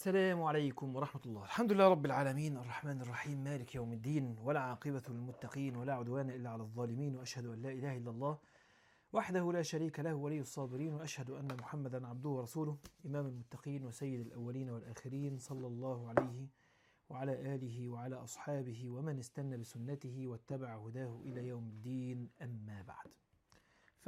السلام عليكم ورحمة الله الحمد لله رب العالمين الرحمن الرحيم مالك يوم الدين ولا عاقبة للمتقين ولا عدوان إلا على الظالمين وأشهد أن لا إله إلا الله وحده لا شريك له ولي الصابرين وأشهد أن محمدا عبده ورسوله إمام المتقين وسيد الأولين والآخرين صلى الله عليه وعلى آله وعلى أصحابه ومن استنى بسنته واتبع هداه إلى يوم الدين أما بعد ف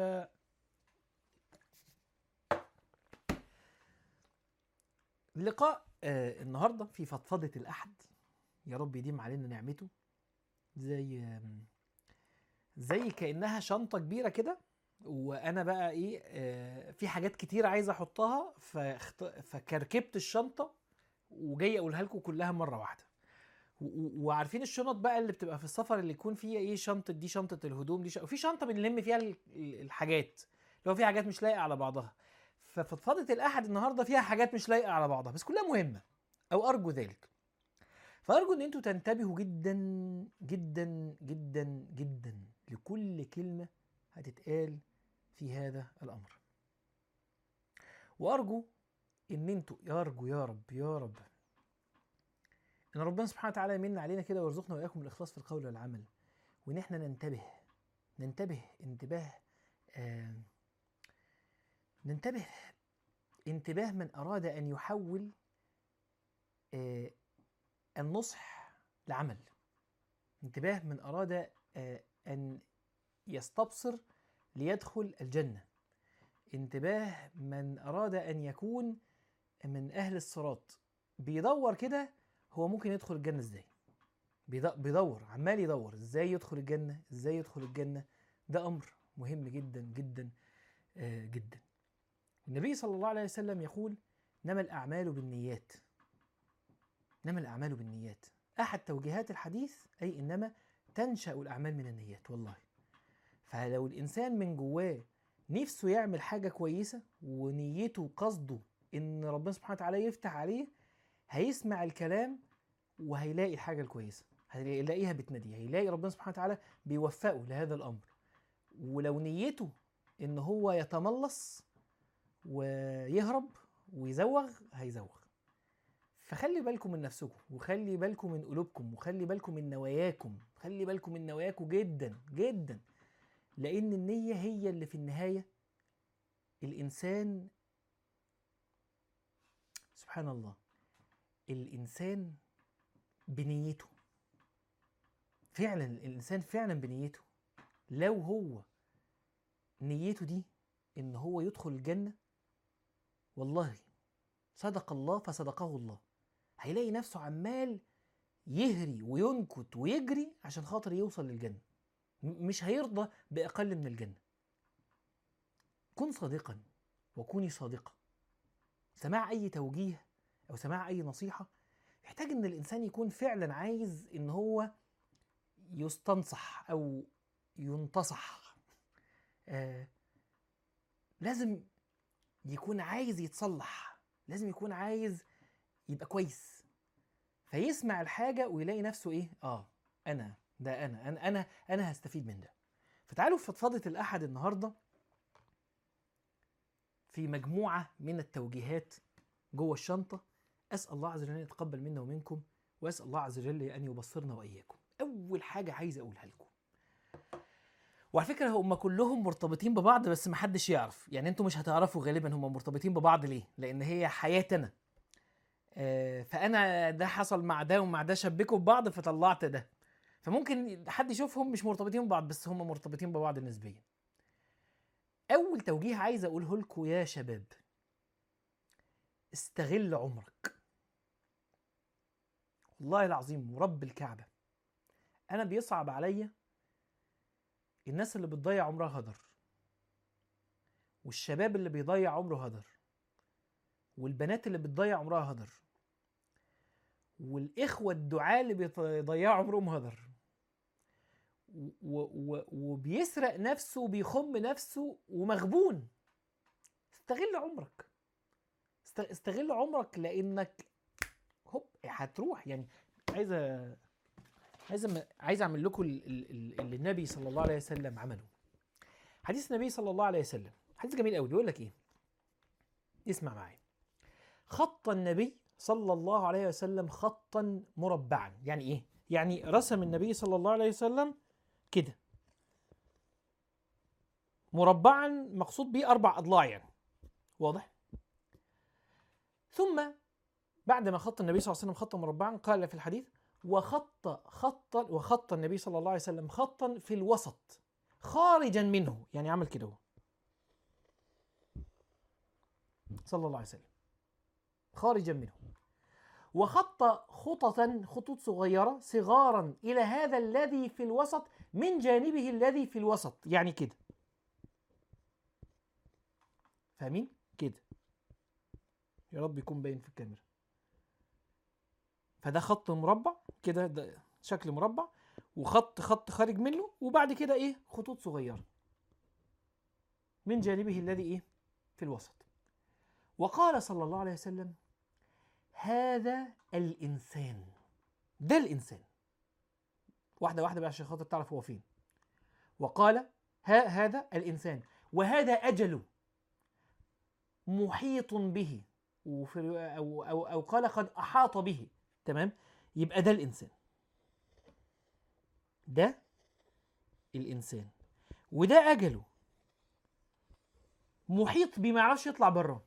لقاء آه النهارده في فضفضة الأحد يا رب يديم علينا نعمته زي آم، زي كأنها شنطة كبيرة كده وأنا بقى إيه آه في حاجات كتير عايز أحطها فاخت... فكركبت الشنطة وجاي أقولها لكم كلها مرة واحدة و- و- وعارفين الشنط بقى اللي بتبقى في السفر اللي يكون فيها ايه شنطه دي شنطه الهدوم دي ش... وفي شنطه بنلم فيها ال- ال- الحاجات لو في حاجات مش لايقه على بعضها ففضفضه الاحد النهارده فيها حاجات مش لايقه على بعضها بس كلها مهمه او ارجو ذلك فارجو ان انتوا تنتبهوا جدا جدا جدا جدا لكل كلمه هتتقال في هذا الامر وارجو ان انتوا يرجو يا رب يا رب ان ربنا سبحانه وتعالى يمن علينا كده ويرزقنا واياكم الاخلاص في القول والعمل وان احنا ننتبه ننتبه انتباه آه ننتبه انتباه من اراد ان يحول آه النصح لعمل انتباه من اراد آه ان يستبصر ليدخل الجنه انتباه من اراد ان يكون من اهل الصراط بيدور كده هو ممكن يدخل الجنة ازاي بيد- بيدور عمال يدور ازاي يدخل الجنة ازاي يدخل الجنة ده امر مهم جدا جدا آه جدا النبي صلى الله عليه وسلم يقول انما الاعمال بالنيات انما الاعمال بالنيات احد توجيهات الحديث اي انما تنشا الاعمال من النيات والله فلو الانسان من جواه نفسه يعمل حاجه كويسه ونيته قصده ان ربنا سبحانه وتعالى يفتح عليه هيسمع الكلام وهيلاقي الحاجه الكويسه هيلاقيها بتناديه هيلاقي ربنا سبحانه وتعالى بيوفقه لهذا الامر ولو نيته ان هو يتملص ويهرب ويزوغ هيزوغ فخلي بالكم من نفسكم وخلي بالكم من قلوبكم وخلي بالكم من نواياكم خلي بالكم من نواياكم جدا جدا لان النيه هي اللي في النهايه الانسان سبحان الله الانسان بنيته فعلا الانسان فعلا بنيته لو هو نيته دي ان هو يدخل الجنه والله صدق الله فصدقه الله هيلاقي نفسه عمال يهري وينكت ويجري عشان خاطر يوصل للجنه م- مش هيرضى باقل من الجنه كن صادقا وكوني صادقه سماع اي توجيه او سماع اي نصيحه يحتاج ان الانسان يكون فعلا عايز ان هو يستنصح او ينتصح آه لازم يكون عايز يتصلح لازم يكون عايز يبقى كويس فيسمع الحاجه ويلاقي نفسه ايه اه انا ده انا انا انا انا هستفيد من ده فتعالوا في فضفضه الاحد النهارده في مجموعه من التوجيهات جوه الشنطه اسال الله عز وجل ان يتقبل منا ومنكم واسال الله عز وجل ان يبصرنا واياكم اول حاجه عايز اقولها لكم وعلى فكره هم كلهم مرتبطين ببعض بس محدش يعرف يعني انتوا مش هتعرفوا غالبا هم مرتبطين ببعض ليه لان هي حياتنا آه، فانا ده حصل مع ده ومع ده شبكوا ببعض فطلعت ده فممكن حد يشوفهم مش مرتبطين ببعض بس هم مرتبطين ببعض نسبيا اول توجيه عايز اقوله لكم يا شباب استغل عمرك والله العظيم ورب الكعبة أنا بيصعب عليا الناس اللي بتضيع عمرها هدر والشباب اللي بيضيع عمره هدر والبنات اللي بتضيع عمرها هدر والإخوة الدعاة اللي بيضيعوا عمرهم هدر و- و- و- وبيسرق نفسه وبيخم نفسه ومغبون استغل عمرك است- استغل عمرك لانك هوب هتروح يعني عايز أ- عايز أم- عايز اعمل لكم ال- ال- ال- اللي النبي صلى الله عليه وسلم عمله حديث النبي صلى الله عليه وسلم حديث جميل قوي بيقول لك ايه اسمع معايا خط النبي صلى الله عليه وسلم خطا مربعا يعني ايه يعني رسم النبي صلى الله عليه وسلم كده مربعا مقصود به اربع اضلاع يعني واضح ثم بعد ما خط النبي صلى الله عليه وسلم خطا مربعا قال في الحديث وخط خطا وخط النبي صلى الله عليه وسلم خطا في الوسط خارجا منه يعني عمل كده هو صلى الله عليه وسلم خارجا منه وخط خططا خطوط صغيرة صغارا إلى هذا الذي في الوسط من جانبه الذي في الوسط يعني كده فاهمين؟ كده يا رب يكون باين في الكاميرا فده خط مربع كده ده شكل مربع وخط خط خارج منه وبعد كده ايه خطوط صغيره من جانبه الذي ايه في الوسط وقال صلى الله عليه وسلم هذا الانسان ده الانسان واحده واحده بقى عشان خاطر تعرف هو فين وقال ها هذا الانسان وهذا اجله محيط به وفي او او او قال قد احاط به تمام يبقى ده الانسان ده الانسان وده اجله محيط بما يعرفش يطلع بره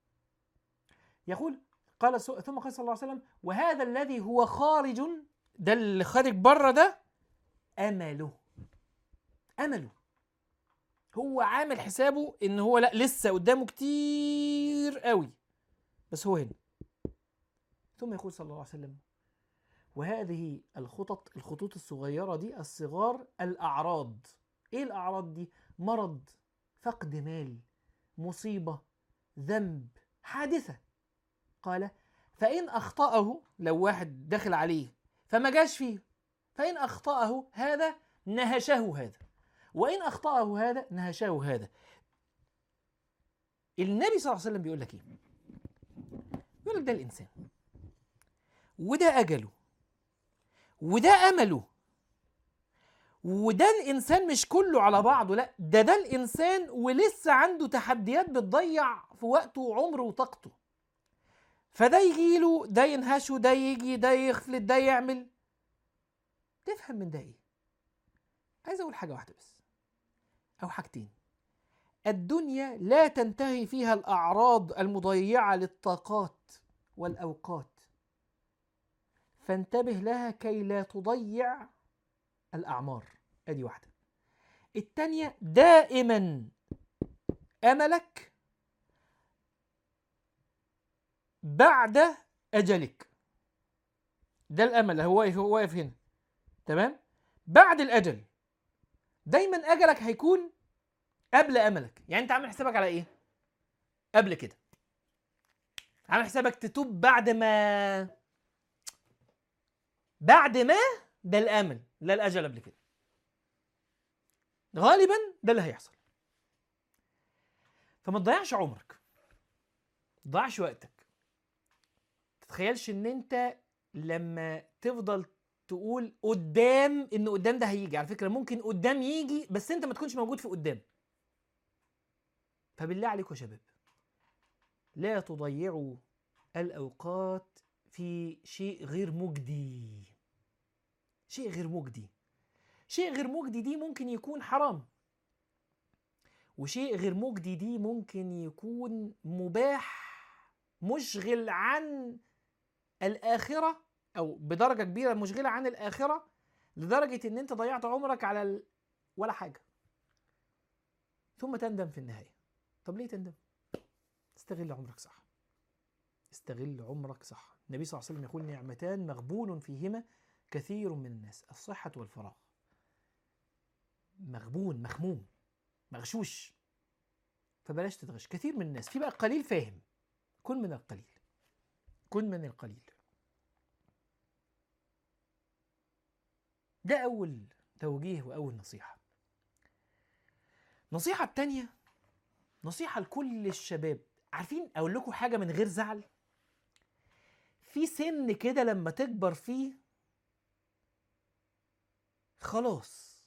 يقول قال سو... ثم قال صلى الله عليه وسلم وهذا الذي هو خارج ده اللي خارج بره ده امله امله هو عامل حسابه ان هو لا لسه قدامه كتير قوي بس هو هنا ثم يقول صلى الله عليه وسلم وهذه الخطط الخطوط الصغيرة دي الصغار الأعراض إيه الأعراض دي؟ مرض فقد مال مصيبة ذنب حادثة قال فإن أخطأه لو واحد دخل عليه فما جاش فيه فإن أخطأه هذا نهشه هذا وإن أخطأه هذا نهشه هذا النبي صلى الله عليه وسلم بيقول لك إيه؟ بيقول لك ده الإنسان وده أجله وده امله وده الانسان مش كله على بعضه لا ده ده الانسان ولسه عنده تحديات بتضيع في وقته وعمره وطاقته فده يجي له ده ينهشه ده يجي ده يخلط ده يعمل تفهم من ده ايه عايز اقول حاجه واحده بس او حاجتين الدنيا لا تنتهي فيها الاعراض المضيعه للطاقات والاوقات فانتبه لها كي لا تضيع الأعمار أدي واحدة التانية دائما أملك بعد أجلك ده الأمل هو واقف هو واقف هنا تمام بعد الأجل دايما أجلك هيكون قبل أملك يعني أنت عامل حسابك على إيه؟ قبل كده عامل حسابك تتوب بعد ما بعد ما ده الامل لا الاجل قبل كده غالبا ده اللي هيحصل فما تضيعش عمرك ما تضيعش وقتك تتخيلش ان انت لما تفضل تقول قدام ان قدام ده هيجي على فكره ممكن قدام يجي بس انت ما تكونش موجود في قدام فبالله عليكم يا شباب لا تضيعوا الاوقات في شيء غير مجدي شيء غير مجدي شيء غير مجدي دي ممكن يكون حرام وشيء غير مجدي دي ممكن يكون مباح مشغل عن الآخرة أو بدرجة كبيرة مشغلة عن الآخرة لدرجة إن أنت ضيعت عمرك على ال... ولا حاجة ثم تندم في النهاية طب ليه تندم؟ استغل عمرك صح استغل عمرك صح النبي صلى الله عليه وسلم يقول نعمتان مغبون فيهما كثير من الناس الصحة والفراغ مغبون مخموم مغشوش فبلاش تتغش كثير من الناس في بقى قليل فاهم كن من القليل كن من القليل ده أول توجيه وأول نصيحة النصيحة التانية نصيحة لكل الشباب عارفين أقول لكم حاجة من غير زعل في سن كده لما تكبر فيه خلاص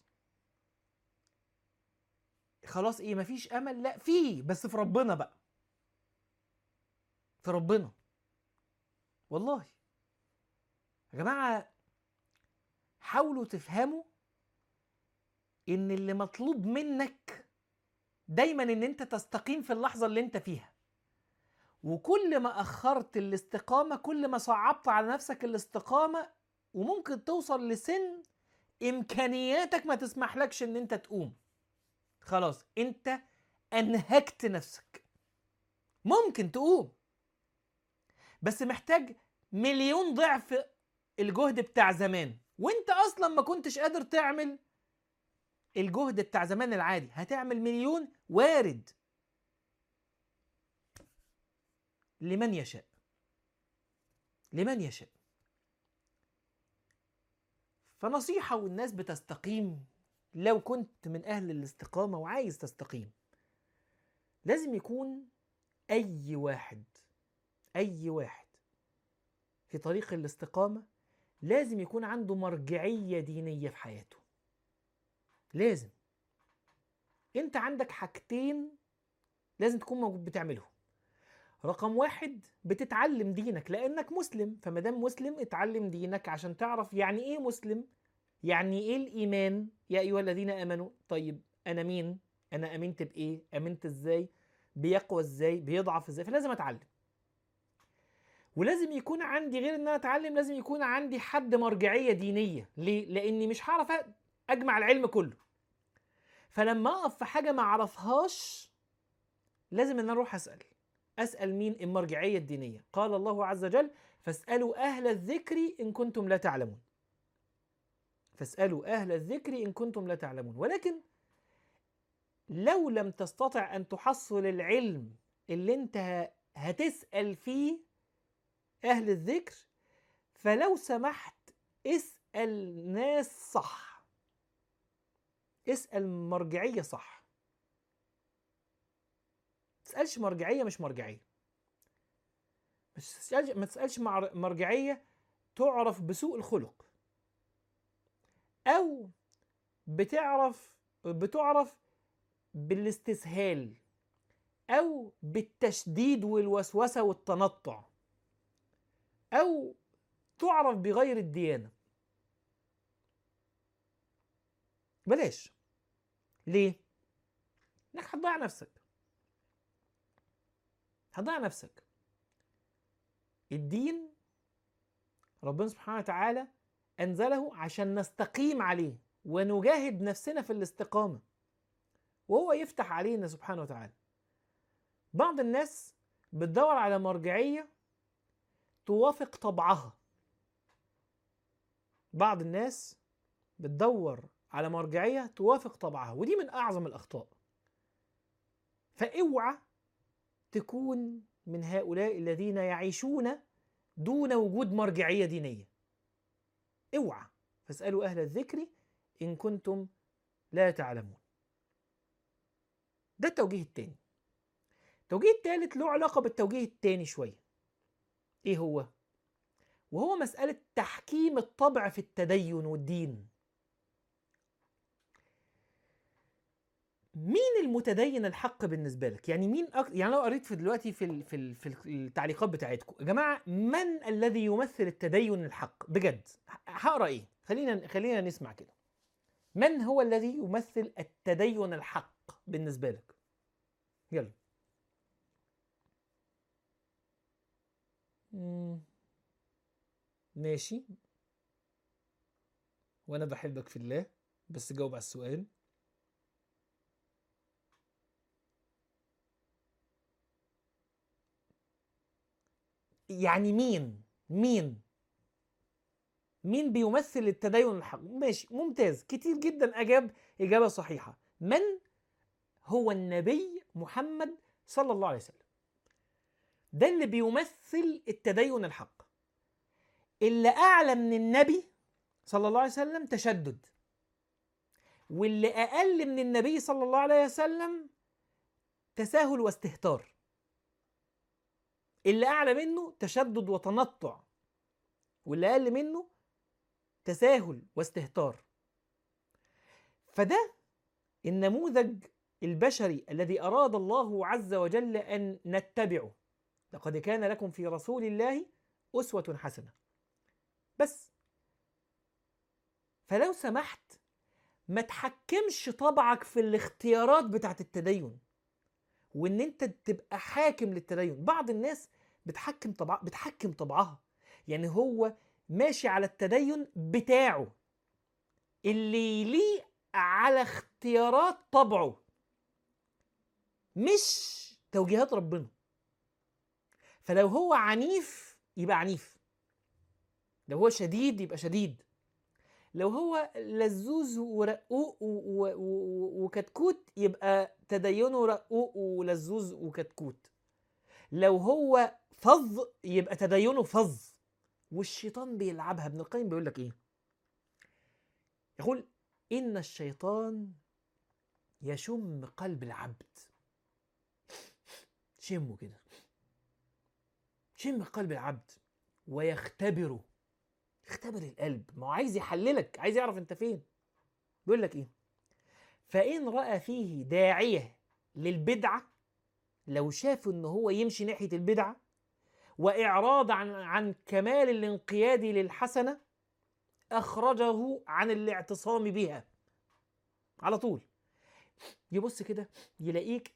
خلاص ايه مفيش امل لا فيه بس في ربنا بقى في ربنا والله يا جماعة حاولوا تفهموا ان اللي مطلوب منك دايما ان انت تستقيم في اللحظة اللي انت فيها وكل ما اخرت الاستقامة كل ما صعبت على نفسك الاستقامة وممكن توصل لسن امكانياتك ما تسمحلكش ان انت تقوم خلاص انت انهكت نفسك ممكن تقوم بس محتاج مليون ضعف الجهد بتاع زمان وانت اصلا ما كنتش قادر تعمل الجهد بتاع زمان العادي هتعمل مليون وارد لمن يشاء لمن يشاء فنصيحة والناس بتستقيم لو كنت من أهل الاستقامة وعايز تستقيم لازم يكون أي واحد أي واحد في طريق الاستقامة لازم يكون عنده مرجعية دينية في حياته لازم انت عندك حاجتين لازم تكون موجود بتعملهم رقم واحد بتتعلم دينك لانك مسلم فمادام مسلم اتعلم دينك عشان تعرف يعني ايه مسلم يعني ايه الايمان يا ايها الذين امنوا طيب انا مين انا امنت بايه امنت ازاي بيقوى ازاي بيضعف ازاي فلازم اتعلم ولازم يكون عندي غير ان انا اتعلم لازم يكون عندي حد مرجعيه دينيه ليه لاني مش هعرف اجمع العلم كله فلما اقف في حاجه ما اعرفهاش لازم ان انا اروح اسال اسال مين المرجعيه الدينيه قال الله عز وجل فاسالوا اهل الذكر ان كنتم لا تعلمون فاسالوا اهل الذكر ان كنتم لا تعلمون ولكن لو لم تستطع ان تحصل العلم اللي انت هتسال فيه اهل الذكر فلو سمحت اسال ناس صح اسال مرجعيه صح تسالش مرجعيه مش مرجعيه مش تسالش ما تسالش مرجعيه تعرف بسوء الخلق او بتعرف بتعرف بالاستسهال او بالتشديد والوسوسه والتنطع او تعرف بغير الديانه بلاش ليه انك هتضيع نفسك هتضيع نفسك الدين ربنا سبحانه وتعالى انزله عشان نستقيم عليه ونجاهد نفسنا في الاستقامه وهو يفتح علينا سبحانه وتعالى بعض الناس بتدور على مرجعيه توافق طبعها بعض الناس بتدور على مرجعيه توافق طبعها ودي من اعظم الاخطاء فاوعى تكون من هؤلاء الذين يعيشون دون وجود مرجعيه دينيه اوعى فاسالوا اهل الذكر ان كنتم لا تعلمون ده التوجيه التاني التوجيه التالت له علاقه بالتوجيه التاني شويه ايه هو وهو مساله تحكيم الطبع في التدين والدين مين المتدين الحق بالنسبه لك يعني مين أك... يعني لو قريت في دلوقتي في ال... في ال... في التعليقات بتاعتكم يا جماعه من الذي يمثل التدين الحق بجد هقرا ايه خلينا خلينا نسمع كده من هو الذي يمثل التدين الحق بالنسبه لك يلا مم. ماشي وانا بحبك في الله بس جاوب على السؤال يعني مين مين مين بيمثل التدين الحق ماشي ممتاز كتير جدا اجاب اجابه صحيحه من هو النبي محمد صلى الله عليه وسلم ده اللي بيمثل التدين الحق اللي اعلى من النبي صلى الله عليه وسلم تشدد واللي اقل من النبي صلى الله عليه وسلم تساهل واستهتار اللي اعلى منه تشدد وتنطع واللي اقل منه تساهل واستهتار فده النموذج البشري الذي اراد الله عز وجل ان نتبعه لقد كان لكم في رسول الله اسوه حسنه بس فلو سمحت ما تحكمش طبعك في الاختيارات بتاعت التدين وان انت تبقى حاكم للتدين بعض الناس بتحكم طبع بتحكم طبعها يعني هو ماشي على التدين بتاعه اللي يليق على اختيارات طبعه مش توجيهات ربنا فلو هو عنيف يبقى عنيف لو هو شديد يبقى شديد لو هو لزوز ورقوق وكتكوت يبقى تدينه رقوق ولزوز وكتكوت لو هو فظ يبقى تدينه فظ والشيطان بيلعبها ابن القيم بيقول لك ايه يقول ان الشيطان يشم قلب العبد شمه كده شم قلب العبد ويختبره اختبر القلب ما هو عايز يحللك عايز يعرف انت فين بيقول لك ايه فان راى فيه داعيه للبدعه لو شاف ان هو يمشي ناحيه البدعه واعراض عن عن كمال الانقياد للحسنه اخرجه عن الاعتصام بها على طول يبص كده يلاقيك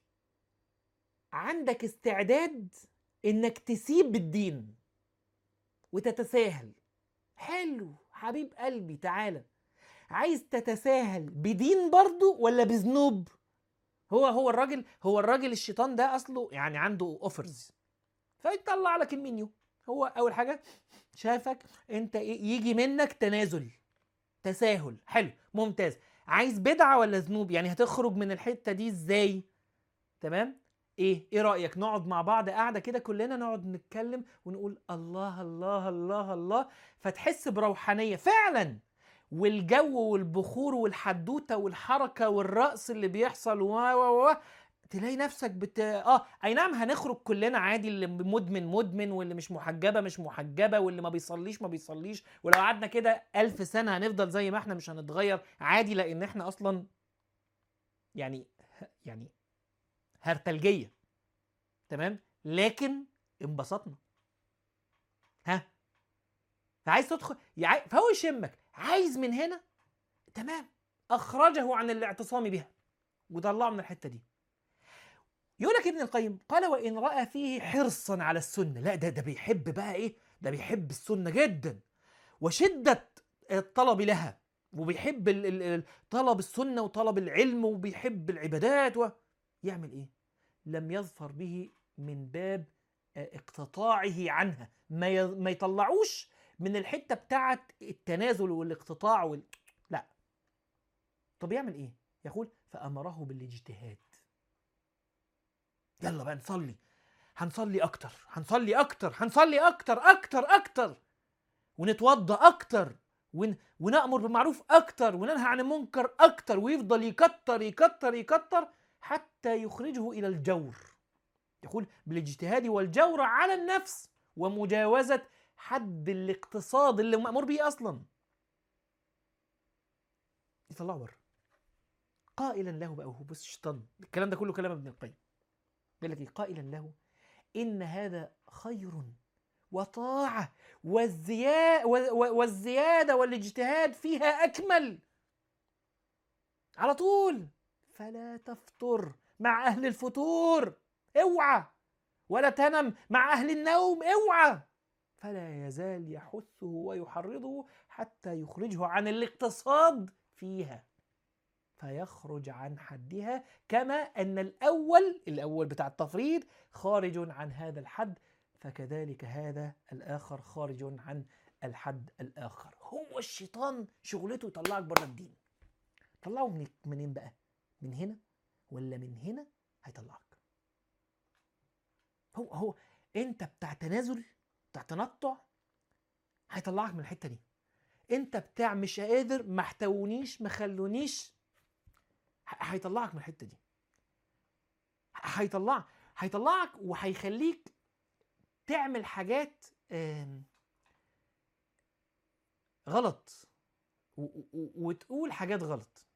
عندك استعداد انك تسيب الدين وتتساهل حلو حبيب قلبي تعالى عايز تتساهل بدين برضو ولا بذنوب هو هو الراجل هو الراجل الشيطان ده اصله يعني عنده اوفرز فيطلع لك المنيو هو اول حاجه شافك انت يجي منك تنازل تساهل حلو ممتاز عايز بدعه ولا ذنوب يعني هتخرج من الحته دي ازاي تمام ايه ايه رايك نقعد مع بعض قاعده كده كلنا نقعد نتكلم ونقول الله الله الله الله فتحس بروحانيه فعلا والجو والبخور والحدوته والحركه والرقص اللي بيحصل و و و تلاقي نفسك بت اه اي نعم هنخرج كلنا عادي اللي مدمن مدمن واللي مش محجبه مش محجبه واللي ما بيصليش ما بيصليش ولو قعدنا كده ألف سنه هنفضل زي ما احنا مش هنتغير عادي لان احنا اصلا يعني يعني هرتلجيه تمام لكن انبسطنا ها فعايز تدخل يع... فهو يشمك عايز من هنا تمام اخرجه عن الاعتصام بها وطلعه من الحته دي يقول لك ابن القيم قال وان راى فيه حرصا على السنه لا ده ده بيحب بقى ايه ده بيحب السنه جدا وشده الطلب لها وبيحب طلب السنه وطلب العلم وبيحب العبادات و... يعمل ايه لم يظفر به من باب اقتطاعه عنها ما ما يطلعوش من الحته بتاعه التنازل والاقتطاع وال... لا طب يعمل ايه يقول فامره بالاجتهاد يلا بقى نصلي هنصلي اكتر هنصلي اكتر هنصلي اكتر اكتر اكتر ونتوضى اكتر ون... ونامر بالمعروف اكتر وننهى عن المنكر اكتر ويفضل يكتر يكتر يكتر حتى يخرجه الى الجور يقول بالاجتهاد والجور على النفس ومجاوزه حد الاقتصاد اللي مامور به اصلا يطلعه بره قائلا له بقى وهو بص الشيطان الكلام ده كله كلام ابن القيم يقول لك قائلا له ان هذا خير وطاعه والزيا والزياده والاجتهاد فيها اكمل على طول فلا تفطر مع اهل الفتور اوعى ولا تنم مع اهل النوم اوعى فلا يزال يحثه ويحرضه حتى يخرجه عن الاقتصاد فيها فيخرج عن حدها كما ان الاول الاول بتاع التفريط خارج عن هذا الحد فكذلك هذا الاخر خارج عن الحد الاخر هو الشيطان شغلته يطلعك بره الدين طلعه من منين بقى من هنا ولا من هنا هيطلعك هو هو انت بتاع تنازل بتاع تنطع هيطلعك من الحته دي انت بتاع مش قادر ما احتونيش ما خلونيش هيطلعك من الحته دي هيطلعك هيطلعك وهيخليك تعمل حاجات غلط وتقول حاجات غلط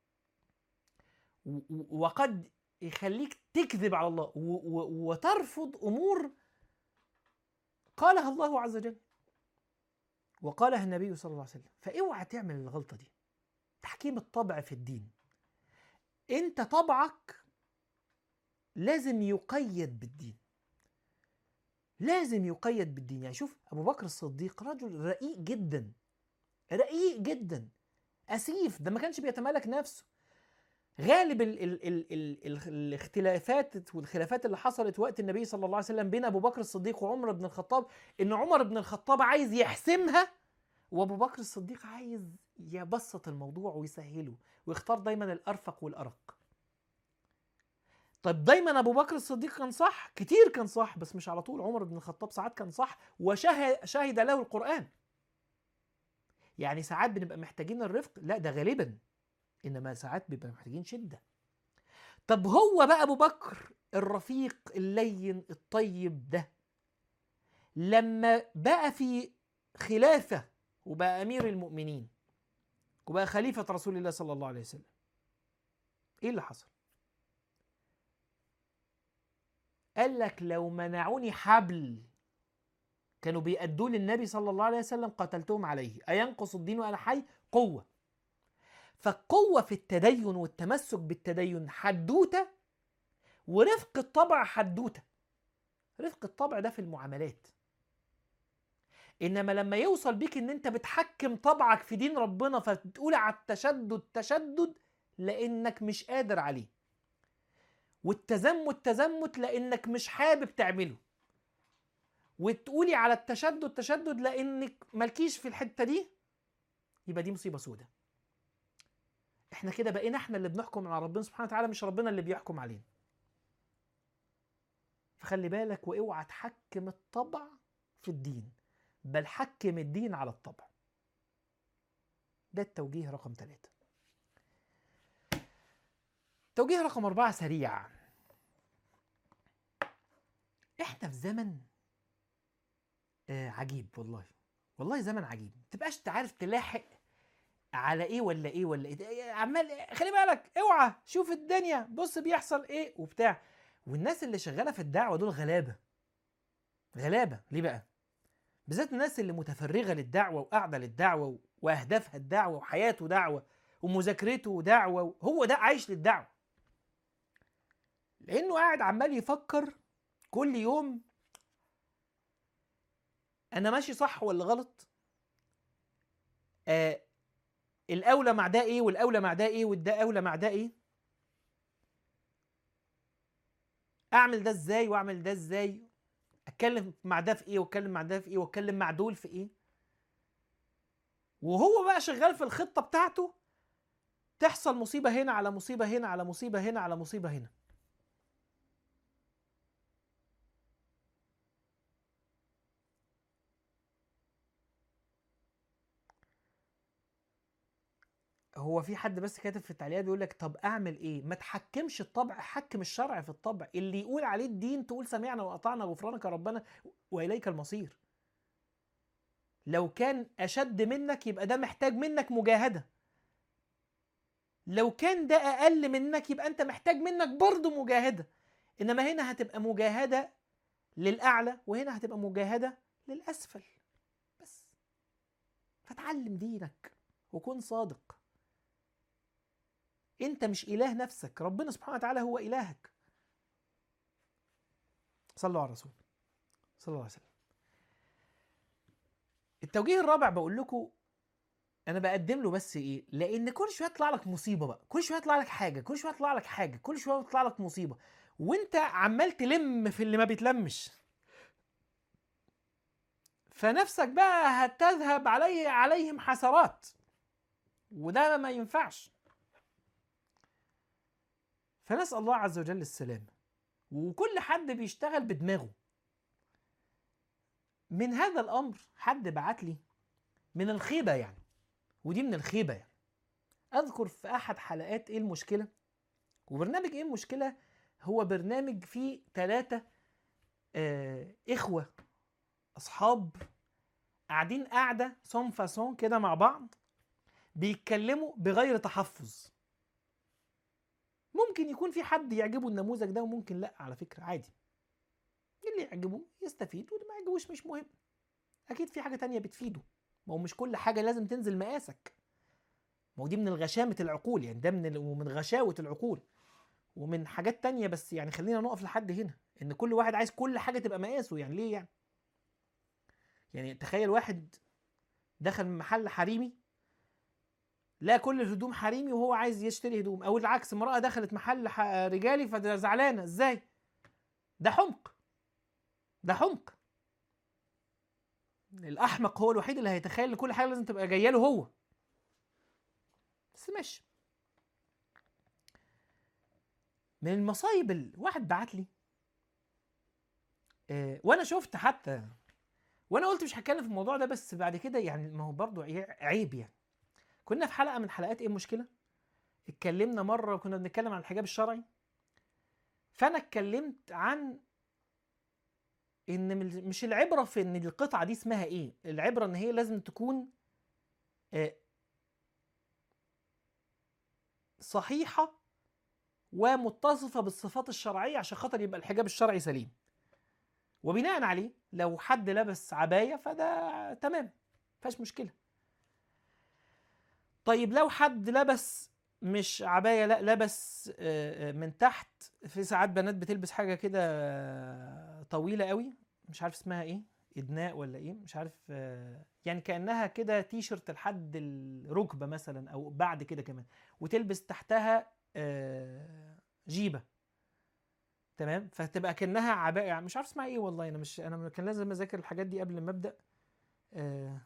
وقد يخليك تكذب على الله وترفض امور قالها الله عز وجل وقالها النبي صلى الله عليه وسلم فاوعى تعمل الغلطة دي تحكيم الطبع في الدين انت طبعك لازم يقيد بالدين لازم يقيد بالدين يعني شوف ابو بكر الصديق رجل رقيق جدا رقيق جدا اسيف ده ما كانش بيتمالك نفسه غالب ال ال ال ال ال الاختلافات والخلافات اللي حصلت وقت النبي صلى الله عليه وسلم بين ابو بكر الصديق وعمر بن الخطاب ان عمر بن الخطاب عايز يحسمها وابو بكر الصديق عايز يبسط الموضوع ويسهله ويختار دايما الارفق والارق طيب دايما ابو بكر الصديق كان صح كتير كان صح بس مش على طول عمر بن الخطاب ساعات كان صح وشهد شهد له القران يعني ساعات بنبقى محتاجين الرفق لا ده غالبا انما ساعات بيبقى محتاجين شده طب هو بقى ابو بكر الرفيق اللين الطيب ده لما بقى في خلافه وبقى امير المؤمنين وبقى خليفه رسول الله صلى الله عليه وسلم ايه اللي حصل قال لك لو منعوني حبل كانوا بيأدوه للنبي صلى الله عليه وسلم قتلتهم عليه أينقص الدين وأنا حي قوة فالقوة في التدين والتمسك بالتدين حدوتة ورفق الطبع حدوتة رفق الطبع ده في المعاملات انما لما يوصل بيك ان انت بتحكم طبعك في دين ربنا فتقول على التشدد تشدد لانك مش قادر عليه والتزمت تزمت لانك مش حابب تعمله وتقولي على التشدد تشدد لانك مالكيش في الحته دي يبقى دي مصيبه سودة احنا كده بقينا احنا اللي بنحكم على ربنا سبحانه وتعالى مش ربنا اللي بيحكم علينا فخلي بالك واوعى تحكم الطبع في الدين بل حكم الدين على الطبع ده التوجيه رقم ثلاثة توجيه رقم أربعة سريع احنا في زمن آه عجيب والله والله زمن عجيب تبقاش تعرف تلاحق على ايه ولا ايه ولا ايه عمال خلي بالك اوعى شوف الدنيا بص بيحصل ايه وبتاع والناس اللي شغاله في الدعوه دول غلابه غلابه ليه بقى بالذات الناس اللي متفرغه للدعوه وقاعده للدعوه واهدافها الدعوه وحياته دعوه ومذاكرته دعوه هو ده عايش للدعوه لانه قاعد عمال يفكر كل يوم انا ماشي صح ولا غلط آه الاولى مع ده ايه والاولى مع ده ايه وده اولى مع ده ايه اعمل ده ازاي واعمل ده ازاي اتكلم مع ده في ايه واتكلم مع ده في ايه واتكلم مع دول في ايه وهو بقى شغال في الخطه بتاعته تحصل مصيبه هنا على مصيبه هنا على مصيبه هنا على مصيبه هنا هو في حد بس كاتب في التعليقات بيقول لك طب اعمل ايه ما تحكمش الطبع حكم الشرع في الطبع اللي يقول عليه الدين تقول سمعنا واطعنا غفرانك ربنا واليك المصير لو كان اشد منك يبقى ده محتاج منك مجاهده لو كان ده اقل منك يبقى انت محتاج منك برضه مجاهده انما هنا هتبقى مجاهده للاعلى وهنا هتبقى مجاهده للاسفل بس فتعلم دينك وكن صادق انت مش اله نفسك ربنا سبحانه وتعالى هو الهك صلوا على الرسول صلى الله عليه وسلم التوجيه الرابع بقول لكم انا بقدم له بس ايه لان كل شويه يطلع لك مصيبه بقى كل شويه يطلع لك حاجه كل شويه يطلع لك حاجه كل شويه يطلع لك مصيبه وانت عمال تلم في اللي ما بيتلمش فنفسك بقى هتذهب عليه عليهم حسرات وده ما ينفعش فنسأل الله عز وجل السلامة وكل حد بيشتغل بدماغه من هذا الأمر حد بعت لي من الخيبة يعني ودي من الخيبة يعني أذكر في أحد حلقات إيه المشكلة وبرنامج إيه المشكلة هو برنامج فيه ثلاثة آه إخوة أصحاب قاعدين قاعدة سون فاسون كده مع بعض بيتكلموا بغير تحفظ ممكن يكون في حد يعجبه النموذج ده وممكن لا على فكرة عادي اللي يعجبه يستفيد واللي ما يعجبوش مش مهم أكيد في حاجة تانية بتفيده ما هو مش كل حاجه لازم تنزل مقاسك ما هو دي من الغشامه العقول يعني ده من ال- ومن غشاوه العقول ومن حاجات تانية بس يعني خلينا نقف لحد هنا ان كل واحد عايز كل حاجه تبقى مقاسه يعني ليه يعني يعني تخيل واحد دخل من محل حريمي لا كل الهدوم حريمي وهو عايز يشتري هدوم او العكس امراه دخلت محل ح- رجالي فزعلانه ازاي ده حمق ده حمق الاحمق هو الوحيد اللي هيتخيل ان كل حاجه لازم تبقى جايه له هو بس ماشي من المصايب الواحد بعت لي آه وانا شفت حتى وانا قلت مش هتكلم في الموضوع ده بس بعد كده يعني ما هو برضه عي- عيب يعني كنا في حلقه من حلقات ايه المشكله اتكلمنا مره وكنا بنتكلم عن الحجاب الشرعي فانا اتكلمت عن ان من- مش العبره في ان القطعه دي اسمها ايه العبره ان هي لازم تكون آه، صحيحه ومتصفه بالصفات الشرعيه عشان خاطر يبقى الحجاب الشرعي سليم وبناء عليه لو حد لبس عبايه فده تمام مفيهاش مشكله طيب لو حد لبس مش عبايه لا لبس آه، آه، من تحت في ساعات بنات بتلبس حاجه كده آه، طويله قوي مش عارف اسمها ايه ادناء ولا ايه مش عارف آه، يعني كانها كده تي شيرت لحد الركبه مثلا او بعد كده كمان وتلبس تحتها آه، جيبه تمام فتبقى كانها عبايه يعني مش عارف اسمها ايه والله انا مش انا كان لازم اذاكر الحاجات دي قبل ما ابدا آه،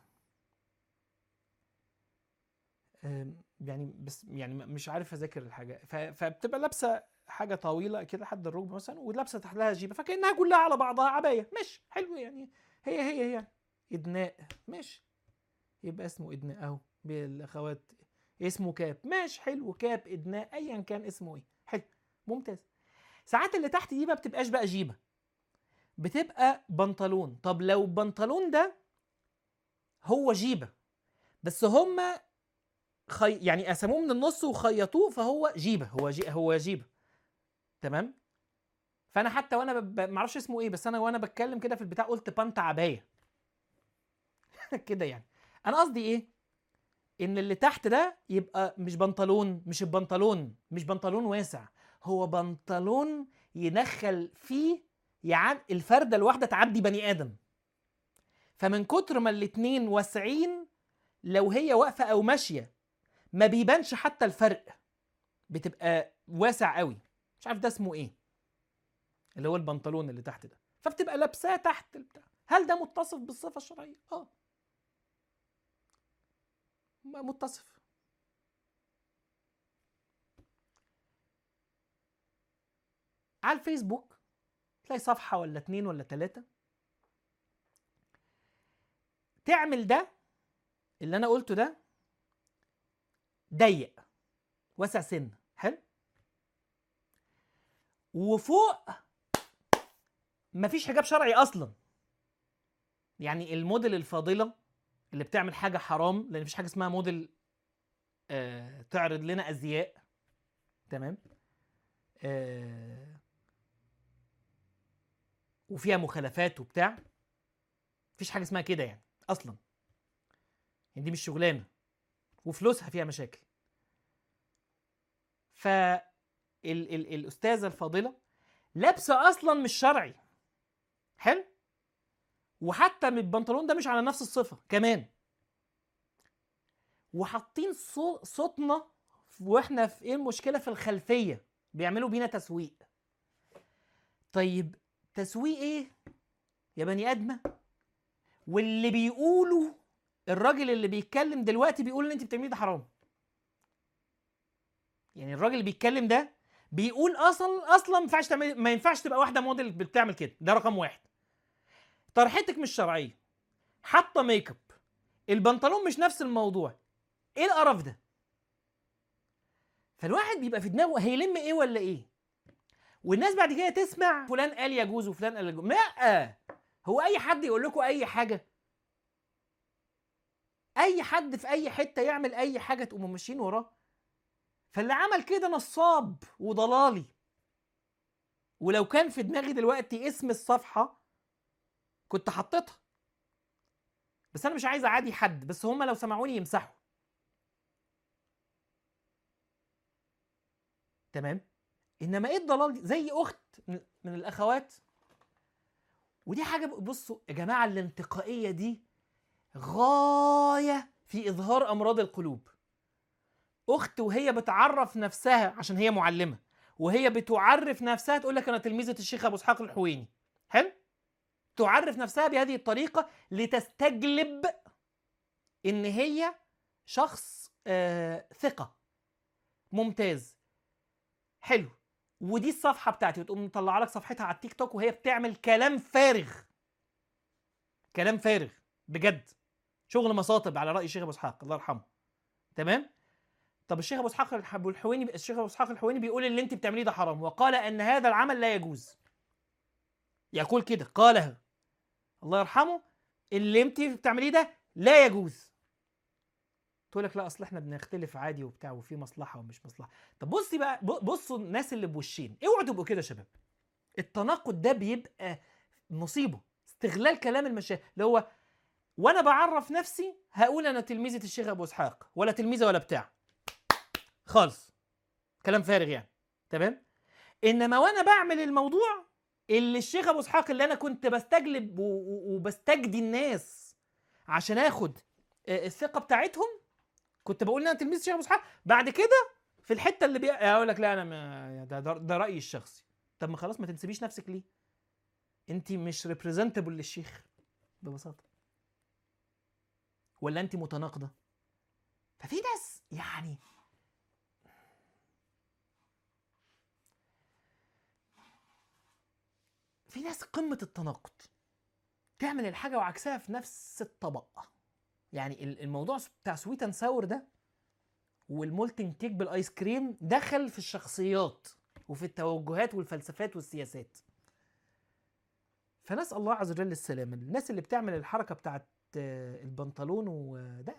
آم، يعني بس يعني م- مش عارف اذاكر الحاجه ف- فبتبقى لابسه حاجه طويله كده لحد الركبه مثلا ولابسه تحتها جيبه فكانها كلها على بعضها عبايه مش حلو يعني هي هي هي ادناء ماشي يبقى اسمه ادناء اهو بالاخوات اسمه كاب ماشي حلو كاب ادناء ايا كان اسمه ايه حلو ممتاز ساعات اللي تحت دي بقى بتبقاش بقى جيبه بتبقى بنطلون طب لو البنطلون ده هو جيبه بس هما خي... يعني قسموه من النص وخيطوه فهو جيبه هو جي... هو جيبه تمام فانا حتى وانا ب... ب- معرفش اسمه ايه بس انا وانا بتكلم كده في البتاع قلت بانتا عبايه كده يعني انا قصدي ايه ان اللي تحت ده يبقى مش بنطلون مش البنطلون مش بنطلون واسع هو بنطلون يدخل فيه يعني الفرده الواحده تعدي بني ادم فمن كتر ما الاتنين واسعين لو هي واقفه او ماشيه ما بيبانش حتى الفرق بتبقى واسع قوي مش عارف ده اسمه ايه اللي هو البنطلون اللي تحت ده فبتبقى لابساه تحت البتاع هل ده متصف بالصفه الشرعيه اه م- متصف على الفيسبوك تلاقي صفحه ولا اتنين ولا تلاته تعمل ده اللي انا قلته ده ضيق واسع سن حلو وفوق مفيش حجاب شرعي اصلا يعني الموديل الفاضله اللي بتعمل حاجه حرام لان مفيش حاجه اسمها موديل آه تعرض لنا ازياء تمام آه وفيها مخالفات وبتاع مفيش حاجه اسمها كده يعني اصلا يعني دي مش شغلانه وفلوسها فيها مشاكل ف ال ال الاستاذه الفاضله لابسه اصلا مش شرعي حلو وحتى من البنطلون ده مش على نفس الصفه كمان وحاطين صو- صوتنا واحنا في ايه المشكله في الخلفيه بيعملوا بينا تسويق طيب تسويق ايه يا بني ادمه واللي بيقولوا الراجل اللي بيتكلم دلوقتي بيقول ان انت بتعمليه ده حرام يعني الراجل اللي بيتكلم ده بيقول اصلا اصلا ما ينفعش تعمل ما ينفعش تبقى واحده موديل بتعمل كده ده رقم واحد طرحتك مش شرعيه حاطه ميك اب البنطلون مش نفس الموضوع ايه القرف ده فالواحد بيبقى في دماغه هيلم ايه ولا ايه والناس بعد كده تسمع فلان قال يجوز وفلان قال يجوز لا هو اي حد يقول لكم اي حاجه اي حد في اي حته يعمل اي حاجه تقوموا ماشيين وراه فاللي عمل كده نصاب وضلالي ولو كان في دماغي دلوقتي اسم الصفحه كنت حطيتها بس انا مش عايز اعادي حد بس هم لو سمعوني يمسحوا تمام انما ايه الضلال دي زي اخت من من الاخوات ودي حاجه بصوا يا جماعه الانتقائيه دي غايه في اظهار امراض القلوب اخت وهي بتعرف نفسها عشان هي معلمه وهي بتعرف نفسها تقول لك انا تلميذه الشيخ ابو اسحاق الحويني حلو تعرف نفسها بهذه الطريقه لتستجلب ان هي شخص آه ثقه ممتاز حلو ودي الصفحه بتاعتي وتقوم مطلعه لك صفحتها على التيك توك وهي بتعمل كلام فارغ كلام فارغ بجد شغل مصاطب على راي الشيخ ابو اسحاق الله يرحمه تمام طب الشيخ ابو اسحاق ابو الحويني الشيخ ابو اسحاق الحويني بيقول اللي انت بتعمليه ده حرام وقال ان هذا العمل لا يجوز يقول كده قالها الله يرحمه اللي انت بتعمليه ده لا يجوز تقول لك لا اصل احنا بنختلف عادي وبتاع وفي مصلحه ومش مصلحه طب بصي بقى بصوا الناس اللي بوشين اوعوا تبقوا كده يا شباب التناقض ده بيبقى مصيبه استغلال كلام المشايخ اللي هو وانا بعرف نفسي هقول انا تلميذه الشيخ ابو اسحاق ولا تلميذه ولا بتاع خالص كلام فارغ يعني تمام انما وانا بعمل الموضوع اللي الشيخ ابو اسحاق اللي انا كنت بستجلب وبستجدي الناس عشان اخد الثقه بتاعتهم كنت بقول انا تلميذ الشيخ ابو اسحاق بعد كده في الحته اللي بي... اقول لك لا انا ما ده, ده, ده رايي الشخصي طب ما خلاص ما تنسبيش نفسك ليه انت مش ريبريزنتبل للشيخ ببساطه ولا انت متناقضه ففي ناس يعني في ناس قمة التناقض تعمل الحاجة وعكسها في نفس الطبق يعني الموضوع بتاع سويت اند ساور ده والمولتن كيك بالايس كريم دخل في الشخصيات وفي التوجهات والفلسفات والسياسات فنسأل الله عز وجل السلامة الناس اللي بتعمل الحركة بتاعت البنطلون وده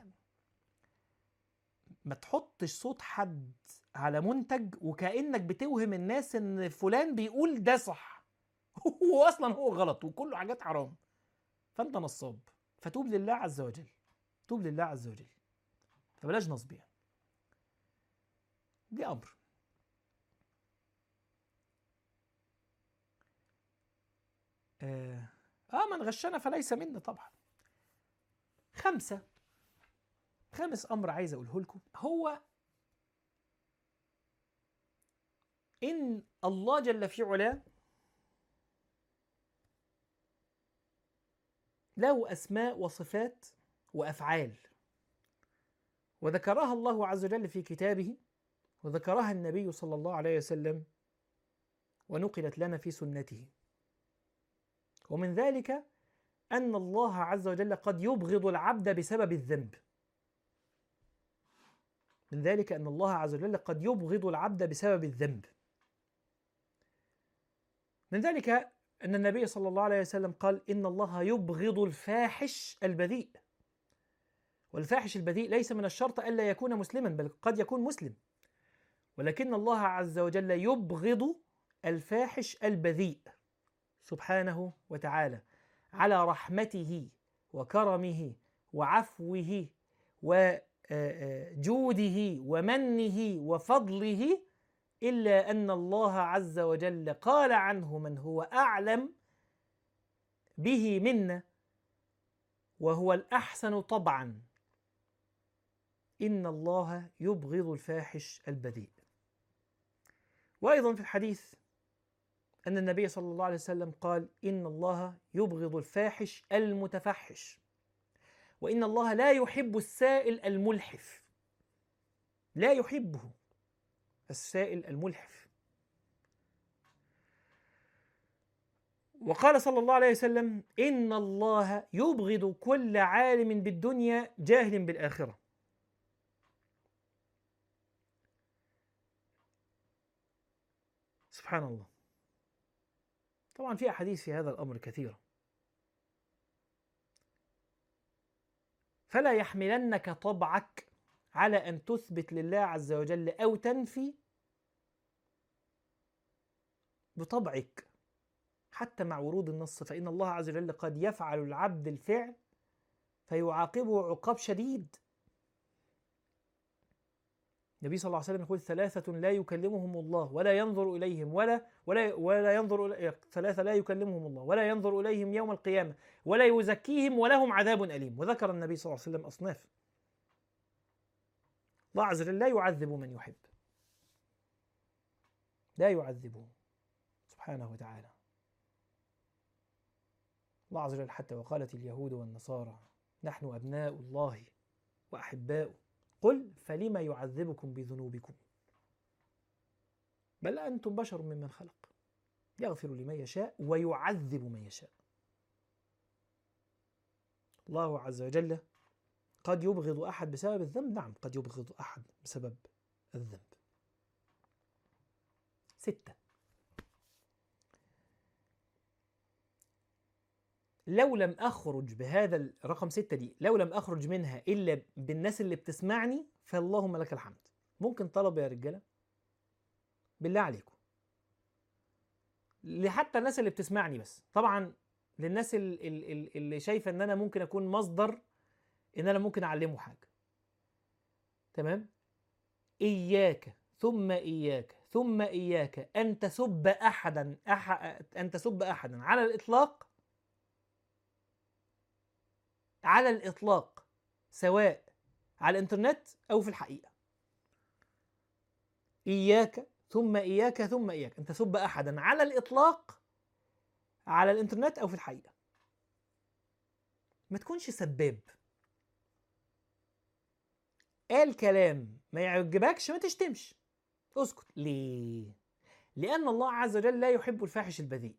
ما تحطش صوت حد على منتج وكأنك بتوهم الناس ان فلان بيقول ده صح هو اصلا هو غلط وكله حاجات حرام فانت نصاب فتوب لله عز وجل توب لله عز وجل فبلاش نصب يعني دي امر آه, اه من غشنا فليس منا طبعا خمسة خامس أمر عايز أقوله لكم هو إن الله جل في علاه له أسماء وصفات وأفعال وذكرها الله عز وجل في كتابه وذكرها النبي صلى الله عليه وسلم ونقلت لنا في سنته ومن ذلك أن الله عز وجل قد يبغض العبد بسبب الذنب من ذلك أن الله عز وجل قد يبغض العبد بسبب الذنب من ذلك أن النبي صلى الله عليه وسلم قال إن الله يبغض الفاحش البذيء والفاحش البذيء ليس من الشرط ألا يكون مسلما بل قد يكون مسلم ولكن الله عز وجل يبغض الفاحش البذيء سبحانه وتعالى على رحمته وكرمه وعفوه وجوده ومنه وفضله الا ان الله عز وجل قال عنه من هو اعلم به منا وهو الاحسن طبعا ان الله يبغض الفاحش البذيء وايضا في الحديث أن النبي صلى الله عليه وسلم قال إن الله يبغض الفاحش المتفحش وإن الله لا يحب السائل الملحف لا يحبه السائل الملحف وقال صلى الله عليه وسلم إن الله يبغض كل عالم بالدنيا جاهل بالآخرة سبحان الله طبعا في أحاديث في هذا الأمر كثيرة فلا يحملنك طبعك على أن تثبت لله عز وجل أو تنفي بطبعك حتى مع ورود النص فإن الله عز وجل قد يفعل العبد الفعل فيعاقبه عقاب شديد النبي صلى الله عليه وسلم يقول ثلاثة لا يكلمهم الله ولا ينظر إليهم ولا ولا ولا ينظر إلي- ثلاثة لا يكلمهم الله ولا ينظر إليهم يوم القيامة ولا يزكيهم ولهم عذاب أليم وذكر النبي صلى الله عليه وسلم أصناف الله عز وجل لا يعذب من يحب لا يعذبه سبحانه وتعالى الله عز وجل حتى وقالت اليهود والنصارى نحن أبناء الله وأحباؤه قل فلم يعذبكم بذنوبكم بل أنتم بشر ممن خلق يغفر لمن يشاء ويعذب من يشاء الله عز وجل قد يبغض أحد بسبب الذنب نعم قد يبغض أحد بسبب الذنب ستة لو لم أخرج بهذا الرقم ستة دي لو لم أخرج منها إلا بالناس اللي بتسمعني فاللهم لك الحمد ممكن طلب يا رجالة بالله عليكم لحتى الناس اللي بتسمعني بس طبعا للناس ال- ال- ال- اللي شايفة ان انا ممكن اكون مصدر ان انا ممكن اعلمه حاجة تمام إياك ثم إياك ثم إياك أن تسب أحدا أح... أن تسب أحدا على الإطلاق على الإطلاق سواء على الإنترنت أو في الحقيقة إياك ثم إياك ثم إياك أن تسب أحدا على الإطلاق على الإنترنت أو في الحقيقة ما تكونش سباب قال كلام ما يعجبكش ما تشتمش اسكت ليه لأن الله عز وجل لا يحب الفاحش البذيء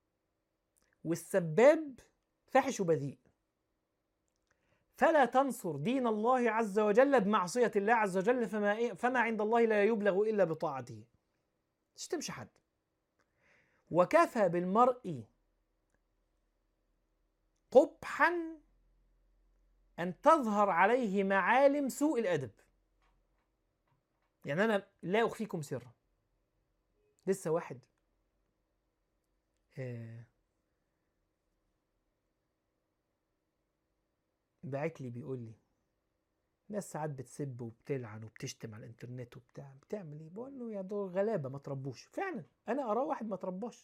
والسباب فاحش وبذيء فلا تنصر دين الله عز وجل بمعصية الله عز وجل فما, إيه فما عند الله لا يبلغ إلا بطاعته تشتمش حد وكفى بالمرء قبحا أن تظهر عليه معالم سوء الأدب يعني أنا لا أخفيكم سرا لسه واحد آه باعت لي بيقول لي ناس ساعات بتسب وبتلعن وبتشتم على الانترنت وبتاع بتعمل ايه؟ بقول له يا دول غلابه ما تربوش فعلا انا اراه واحد ما ترباش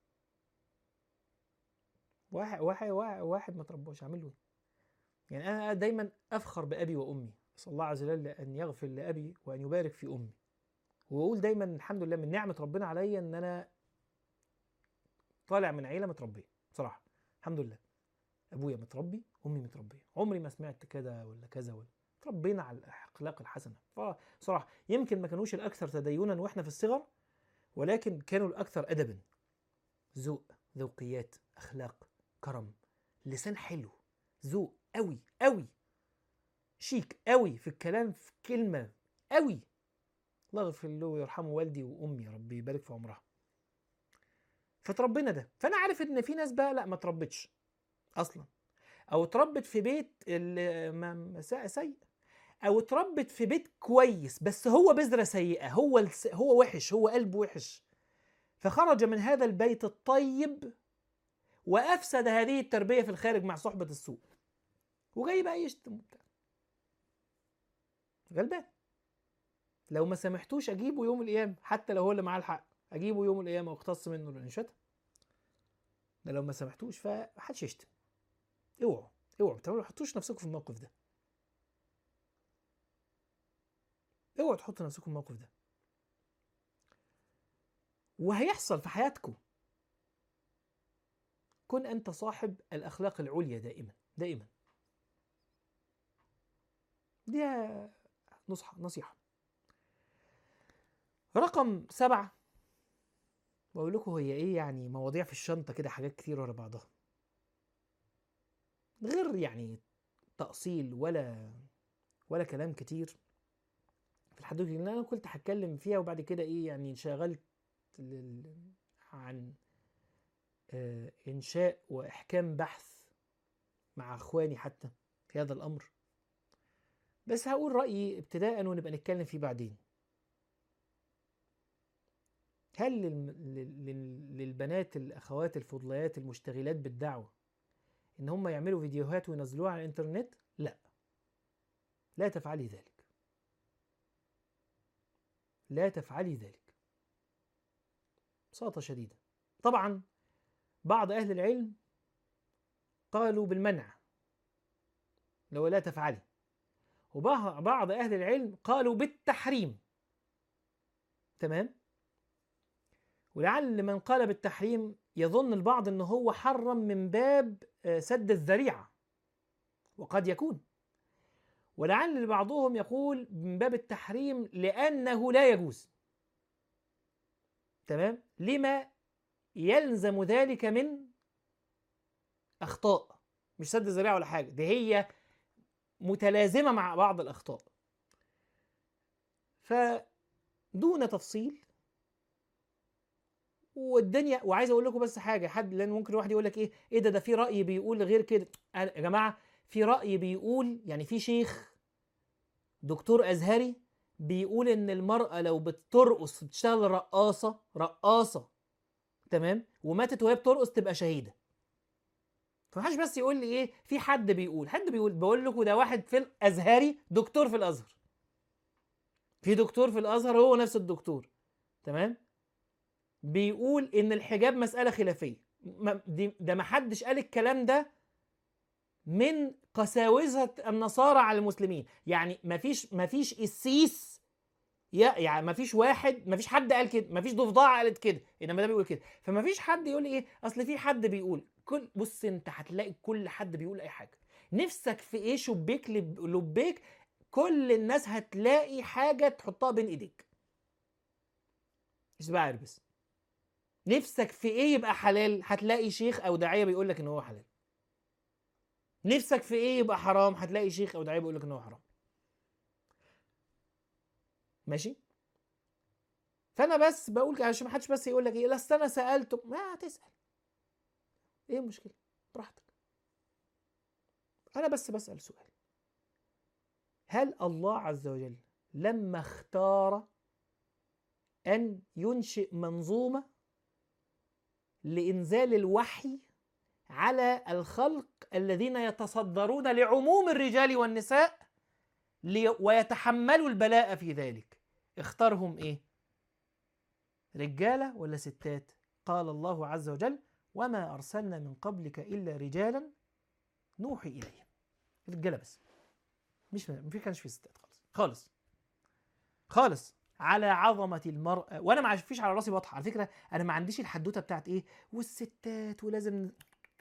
واحد واحد واحد, واحد ما ترباش اعمل له ايه؟ يعني انا دايما افخر بابي وامي اسال الله عز وجل ان يغفر لابي وان يبارك في امي واقول دايما الحمد لله من نعمه ربنا عليا ان انا طالع من عيله متربيه بصراحه الحمد لله ابويا متربي امي متربيه عمري ما سمعت كده ولا كذا ولا تربينا على الاخلاق الحسنه فصراحه يمكن ما كانوش الاكثر تدينا واحنا في الصغر ولكن كانوا الاكثر ادبا ذوق ذوقيات اخلاق كرم لسان حلو ذوق قوي قوي شيك قوي في الكلام في كلمه قوي الله يغفر له ويرحمه والدي وامي يا رب يبارك في عمرها فتربينا ده فانا عارف ان في ناس بقى لا ما تربتش اصلا او اتربت في بيت سيء او اتربت في بيت كويس بس هو بذره سيئه هو الس... هو وحش هو قلبه وحش فخرج من هذا البيت الطيب وافسد هذه التربيه في الخارج مع صحبه السوء وجاي بقى يشتم وبتاع غلبان لو ما سامحتوش اجيبه يوم القيامه حتى لو هو اللي معاه الحق اجيبه يوم القيامه واقتص منه لان شتم ده لو ما سامحتوش فمحدش يشتم اوعوا اوعوا ما تحطوش نفسكم في الموقف ده اوعوا تحطوا نفسكم في الموقف ده وهيحصل في حياتكم كن انت صاحب الاخلاق العليا دائما دائما دي نصح نصيحه رقم سبعة بقول لكم هي ايه يعني مواضيع في الشنطة كده حاجات كتير ورا بعضها غير يعني تأصيل ولا ولا كلام كتير في الحدوث اللي انا كنت هتكلم فيها وبعد كده ايه يعني انشغلت عن آه انشاء واحكام بحث مع اخواني حتى في هذا الامر بس هقول رايي ابتداء ونبقى نتكلم فيه بعدين هل للبنات الاخوات الفضليات المشتغلات بالدعوه ان هم يعملوا فيديوهات وينزلوها على الانترنت لا لا تفعلي ذلك لا تفعلي ذلك ببساطة شديدة طبعا بعض أهل العلم قالوا بالمنع لو لا تفعلي وبعض أهل العلم قالوا بالتحريم تمام ولعل من قال بالتحريم يظن البعض أنه هو حرم من باب سد الذريعة وقد يكون ولعل بعضهم يقول من باب التحريم لأنه لا يجوز تمام لما يلزم ذلك من أخطاء مش سد الذريعة ولا حاجة دي هي متلازمة مع بعض الأخطاء فدون تفصيل والدنيا وعايز اقول لكم بس حاجه حد لان ممكن واحد يقول لك ايه ايه ده ده في راي بيقول غير كده يا جماعه في راي بيقول يعني في شيخ دكتور ازهري بيقول ان المراه لو بترقص بتشتغل رقاصه رقاصه تمام وماتت وهي بترقص تبقى شهيده فمحدش بس يقول لي ايه في حد بيقول حد بيقول بقول لكم ده واحد في الازهري دكتور في الازهر في دكتور في الازهر هو نفس الدكتور تمام بيقول ان الحجاب مساله خلافيه ده ما حدش قال الكلام ده من قساوسه النصارى على المسلمين يعني ما فيش ما فيش قسيس يعني ما فيش واحد ما فيش حد قال كده ما فيش ضفدعه قالت كده انما ده بيقول كده فما فيش حد يقول ايه اصل في حد بيقول كل بص انت هتلاقي كل حد بيقول اي حاجه نفسك في ايه شبيك لبيك كل الناس هتلاقي حاجه تحطها بين ايديك مش بقى عارف بس نفسك في ايه يبقى حلال هتلاقي شيخ او داعيه بيقول لك ان هو حلال نفسك في ايه يبقى حرام هتلاقي شيخ او داعيه بيقول لك ان هو حرام ماشي فانا بس بقول عشان ما حدش بس يقول لك ايه لا انا سالته ما هتسال ايه المشكله براحتك انا بس بسال سؤال هل الله عز وجل لما اختار ان ينشئ منظومه لإنزال الوحي على الخلق الذين يتصدرون لعموم الرجال والنساء ويتحملوا البلاء في ذلك اختارهم ايه رجاله ولا ستات قال الله عز وجل وما ارسلنا من قبلك الا رجالا نوحي اليهم رجاله بس مش ما كانش في ستات خالص خالص خالص على عظمة المرأة وأنا ما فيش على راسي بطحة على فكرة أنا ما عنديش الحدوتة بتاعت إيه والستات ولازم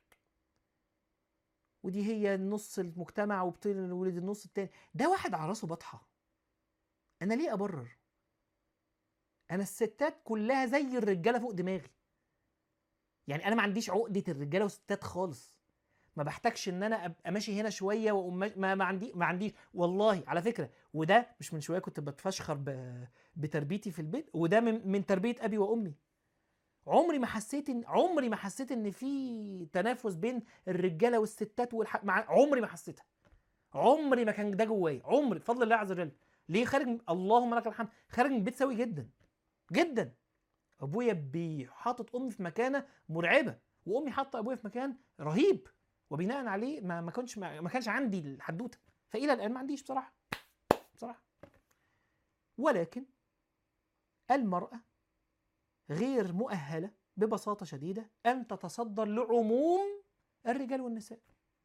ودي هي نص المجتمع وبتولد النص التاني ده واحد على راسه بطحة أنا ليه أبرر أنا الستات كلها زي الرجالة فوق دماغي يعني أنا ما عنديش عقدة الرجالة والستات خالص ما بحتاجش ان انا ابقى ماشي هنا شويه واقوم ما, ما عندي ما عنديش والله على فكره وده مش من شويه كنت بتفشخر بتربيتي في البيت وده من, من تربيه ابي وامي عمري ما حسيت ان عمري ما حسيت ان في تنافس بين الرجاله والستات والح... مع... عمري ما حسيتها عمري ما كان ده جوايا عمري بفضل الله عز وجل ليه خارج اللهم لك الحمد خارج من البيت سوي جدا جدا ابويا بيحاطط امي في مكانه مرعبه وامي حاطه ابويا في مكان رهيب وبناء عليه ما ما كنتش ما, ما كانش عندي الحدوته فالى الان ما عنديش بصراحه بصراحه ولكن المراه غير مؤهله ببساطه شديده ان تتصدر لعموم الرجال والنساء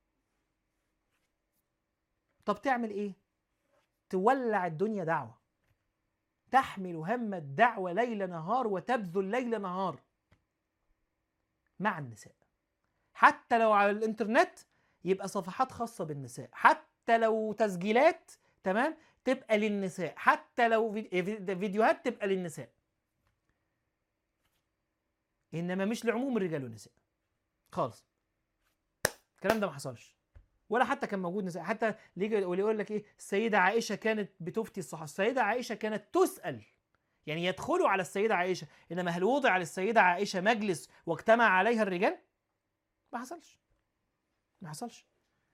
طب تعمل ايه تولع الدنيا دعوه تحمل هم الدعوه ليل نهار وتبذل ليل نهار مع النساء حتى لو على الانترنت يبقى صفحات خاصة بالنساء حتى لو تسجيلات تمام تبقى للنساء حتى لو فيديوهات تبقى للنساء انما مش لعموم الرجال والنساء خالص الكلام ده ما حصلش ولا حتى كان موجود نساء حتى اللي يقول لك ايه السيده عائشه كانت بتفتي الصحابه السيده عائشه كانت تسال يعني يدخلوا على السيده عائشه انما هل وضع للسيده عائشه مجلس واجتمع عليها الرجال ما حصلش ما حصلش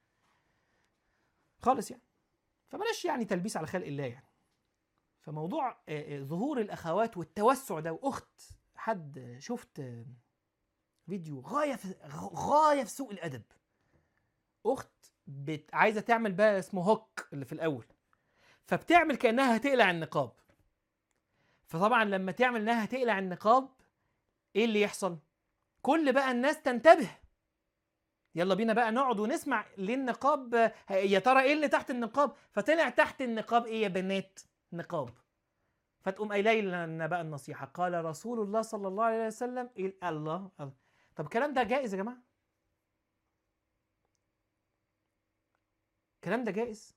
خالص يعني فبلاش يعني تلبيس على خلق الله يعني فموضوع ظهور الاخوات والتوسع ده واخت حد شفت فيديو غايه في غايه في سوء الادب اخت بت... عايزه تعمل بقى اسمه هوك اللي في الاول فبتعمل كانها هتقلع النقاب فطبعا لما تعمل انها هتقلع النقاب ايه اللي يحصل كل بقى الناس تنتبه يلا بينا بقى نقعد ونسمع ليه النقاب آه، يا ترى ايه اللي تحت النقاب فطلع تحت النقاب ايه يا بنات نقاب فتقوم قايله لنا بقى النصيحه قال رسول الله صلى الله عليه وسلم إيه الله الله طب الكلام ده جائز يا جماعه الكلام ده جائز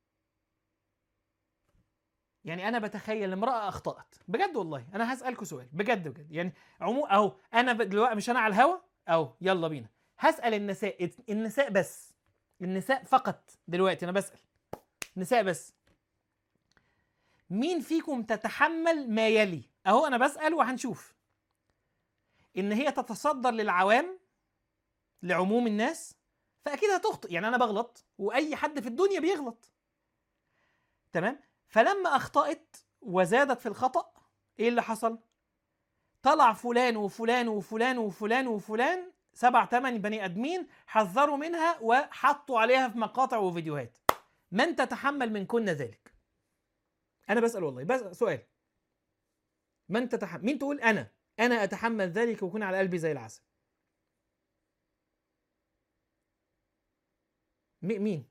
يعني انا بتخيل امراه اخطات بجد والله انا هسالكوا سؤال بجد بجد يعني عمو اهو انا ب- دلوقتي مش انا على الهوا اهو يلا بينا هسال النساء النساء بس النساء فقط دلوقتي انا بسال نساء بس مين فيكم تتحمل ما يلي اهو انا بسال وهنشوف ان هي تتصدر للعوام لعموم الناس فاكيد هتخطئ يعني انا بغلط واي حد في الدنيا بيغلط تمام فلما اخطات وزادت في الخطا ايه اللي حصل طلع فلان وفلان وفلان وفلان وفلان سبع ثمان بني ادمين حذروا منها وحطوا عليها في مقاطع وفيديوهات من تتحمل منكن ذلك انا بسال والله بس سؤال من تتحمل مين تقول انا انا اتحمل ذلك ويكون على قلبي زي العسل مي- مين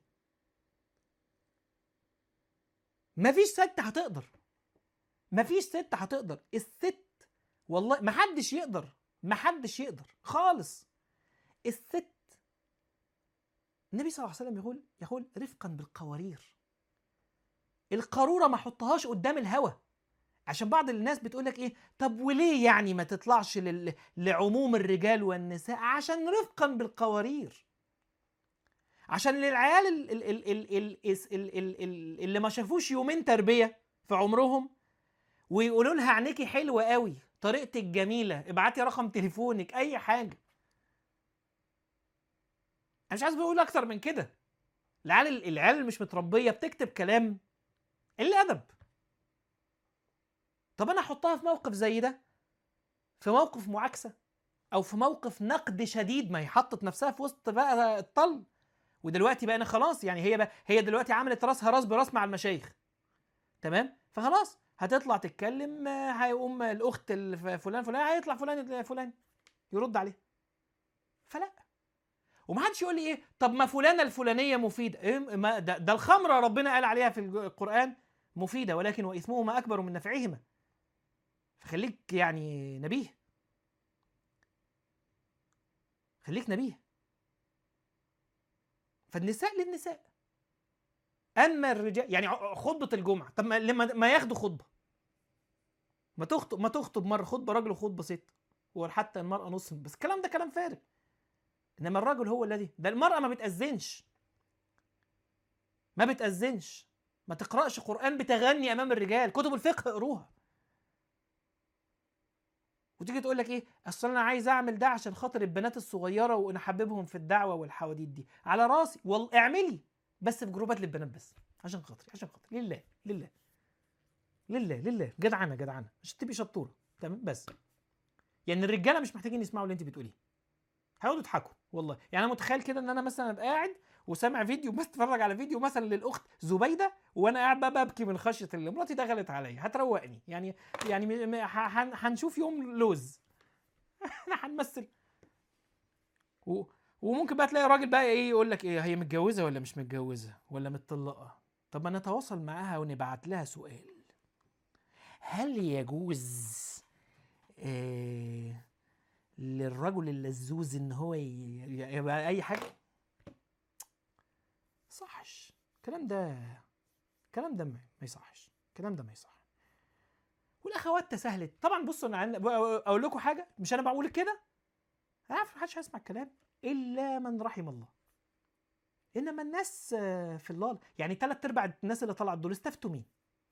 مفيش ست هتقدر مفيش ست هتقدر الست والله محدش يقدر محدش يقدر خالص الست النبي صلى الله عليه وسلم يقول يقول رفقا بالقوارير القاروره ما احطهاش قدام الهوا عشان بعض الناس بتقول لك ايه طب وليه يعني ما تطلعش لل... لعموم الرجال والنساء عشان رفقا بالقوارير عشان للعيال ال... ال... ال... ال... ال... ال... ال... ال... ال... اللي ما شافوش يومين تربيه في عمرهم ويقولوا لها عينيكي حلوه قوي طريقتك جميله ابعتي رقم تليفونك اي حاجه انا مش عايز اقول اكتر من كده العيال العيال اللي مش متربيه بتكتب كلام قله ادب طب انا احطها في موقف زي ده في موقف معاكسه او في موقف نقد شديد ما هي حطت نفسها في وسط بقى الطل ودلوقتي بقى انا خلاص يعني هي بقى هي دلوقتي عملت راسها راس براس مع المشايخ تمام فخلاص هتطلع تتكلم آه، هيقوم الاخت الف- فلان فلان هيطلع فلان فلان يرد عليها فلا ومحدش يقول لي ايه طب ما فلانه الفلانيه مفيده إيه ما ده, ده الخمره ربنا قال عليها في القران مفيده ولكن واثمهما اكبر من نفعهما فخليك يعني نبيه خليك نبيه فالنساء للنساء اما الرجال يعني ع- خطبه الجمعه طب ما لما ما ياخدوا خطبه ما تخطب ما تخطب مره خطبه راجل وخطبه ست وحتى المراه نص بس الكلام ده كلام فارغ انما الرجل هو الذي ده المراه ما بتاذنش ما بتاذنش ما تقراش قران بتغني امام الرجال كتب الفقه اقروها وتيجي تقول لك ايه اصل انا عايز اعمل ده عشان خاطر البنات الصغيره ونحببهم في الدعوه والحواديت دي على راسي والله اعملي بس في جروبات للبنات بس عشان خاطري عشان خاطري لله لله لله لله جدعنه جدعنه عشان تبقي شطوره تمام بس يعني الرجاله مش محتاجين يسمعوا اللي انت بتقوليه هيقعدوا يضحكوا والله يعني انا متخيل كده ان انا مثلا ابقى قاعد وسامع فيديو بتفرج على فيديو مثلا للاخت زبيده وانا قاعد بقى ببكي من خشيه اللي مراتي دخلت عليا هتروقني يعني يعني م- م- ه- هن- هنشوف يوم لوز احنا هنمثل و... وممكن بقى تلاقي راجل بقى ايه يقول لك ايه هي متجوزه ولا مش متجوزه ولا متطلقه طب ما نتواصل معاها ونبعت لها سؤال هل يجوز إيه للرجل اللزوز ان هو ي- يبقى اي حاجه صحش الكلام ده الكلام ده ما ما يصحش الكلام ده ما يصح والاخوات تساهلت طبعا بصوا انا عن- اقول لكم حاجه مش انا بقول كده عارف محدش هيسمع الكلام الا من رحم الله انما الناس آه، في الله يعني ثلاث ارباع الناس اللي طلعت دول استفتوا مين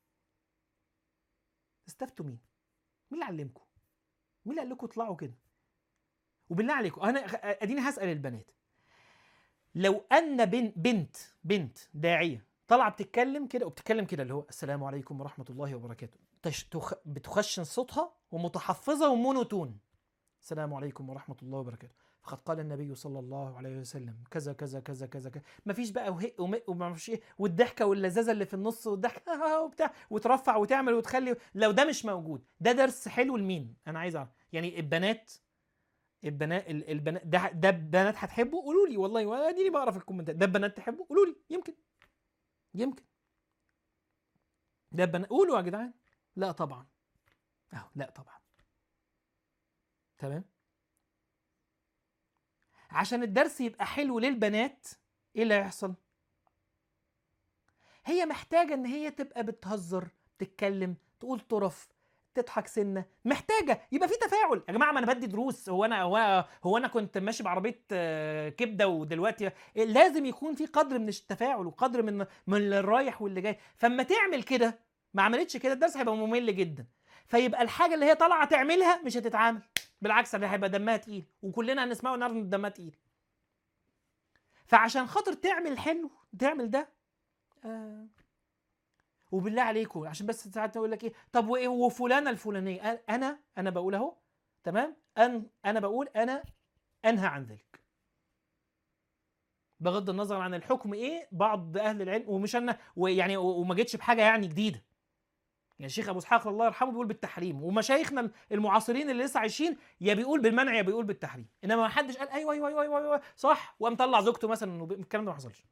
استفتوا مين مين اللي علمكم مين اللي قال لكم اطلعوا كده وبالله عليكم انا اديني هسال البنات لو ان بن بنت بنت داعيه طالعه بتتكلم كده وبتتكلم كده اللي هو السلام عليكم ورحمه الله وبركاته تش تخ... بتخشن صوتها ومتحفظه ومونوتون السلام عليكم ورحمه الله وبركاته فقد قال النبي صلى الله عليه وسلم كذا كذا كذا كذا كذا مفيش بقى وهق ومق وما اعرفش ايه والضحكه واللذاذه اللي في النص والضحكه وبتاع وترفع وتعمل وتخلي لو ده مش موجود ده درس حلو لمين انا عايز اعرف يعني البنات البنات ال- البنات ده ده بنات هتحبه قولوا لي والله واديني بقرا في الكومنتات ده بنات تحبه قولوا لي يمكن يمكن ده بنات قولوا يا جدعان لا طبعا اهو لا طبعا تمام عشان الدرس يبقى حلو للبنات ايه اللي هيحصل هي محتاجه ان هي تبقى بتهزر تتكلم تقول طرف تضحك سنه محتاجه يبقى في تفاعل يا جماعه ما انا بدي دروس هو انا هو أنا, هو أنا كنت ماشي بعربيه آه، كبده ودلوقتي لازم يكون في قدر من التفاعل وقدر من من الرايح واللي جاي فاما تعمل كده ما عملتش كده الدرس هيبقى ممل جدا فيبقى الحاجه اللي هي طالعه تعملها مش هتتعامل بالعكس اللي هيبقى دمها تقيل وكلنا هنسمعه ونعرف ان دمها تقيل فعشان خاطر تعمل حلو تعمل ده آه وبالله عليكم عشان بس ساعات يقول لك ايه طب وايه وفلانه الفلانيه أ- انا انا بقول اهو تمام أن انا بقول انا انهى عن ذلك بغض النظر عن الحكم ايه بعض اهل العلم ومش انا ويعني وما جيتش بحاجه يعني جديده يعني الشيخ ابو اسحاق الله يرحمه بيقول بالتحريم ومشايخنا المعاصرين اللي لسه عايشين يا بيقول بالمنع يا بيقول بالتحريم انما ما حدش قال ايوه ايوه ايوه ايوه, أيوة صح وقام طلع زوجته مثلا انه بي- الكلام ده ما حصلش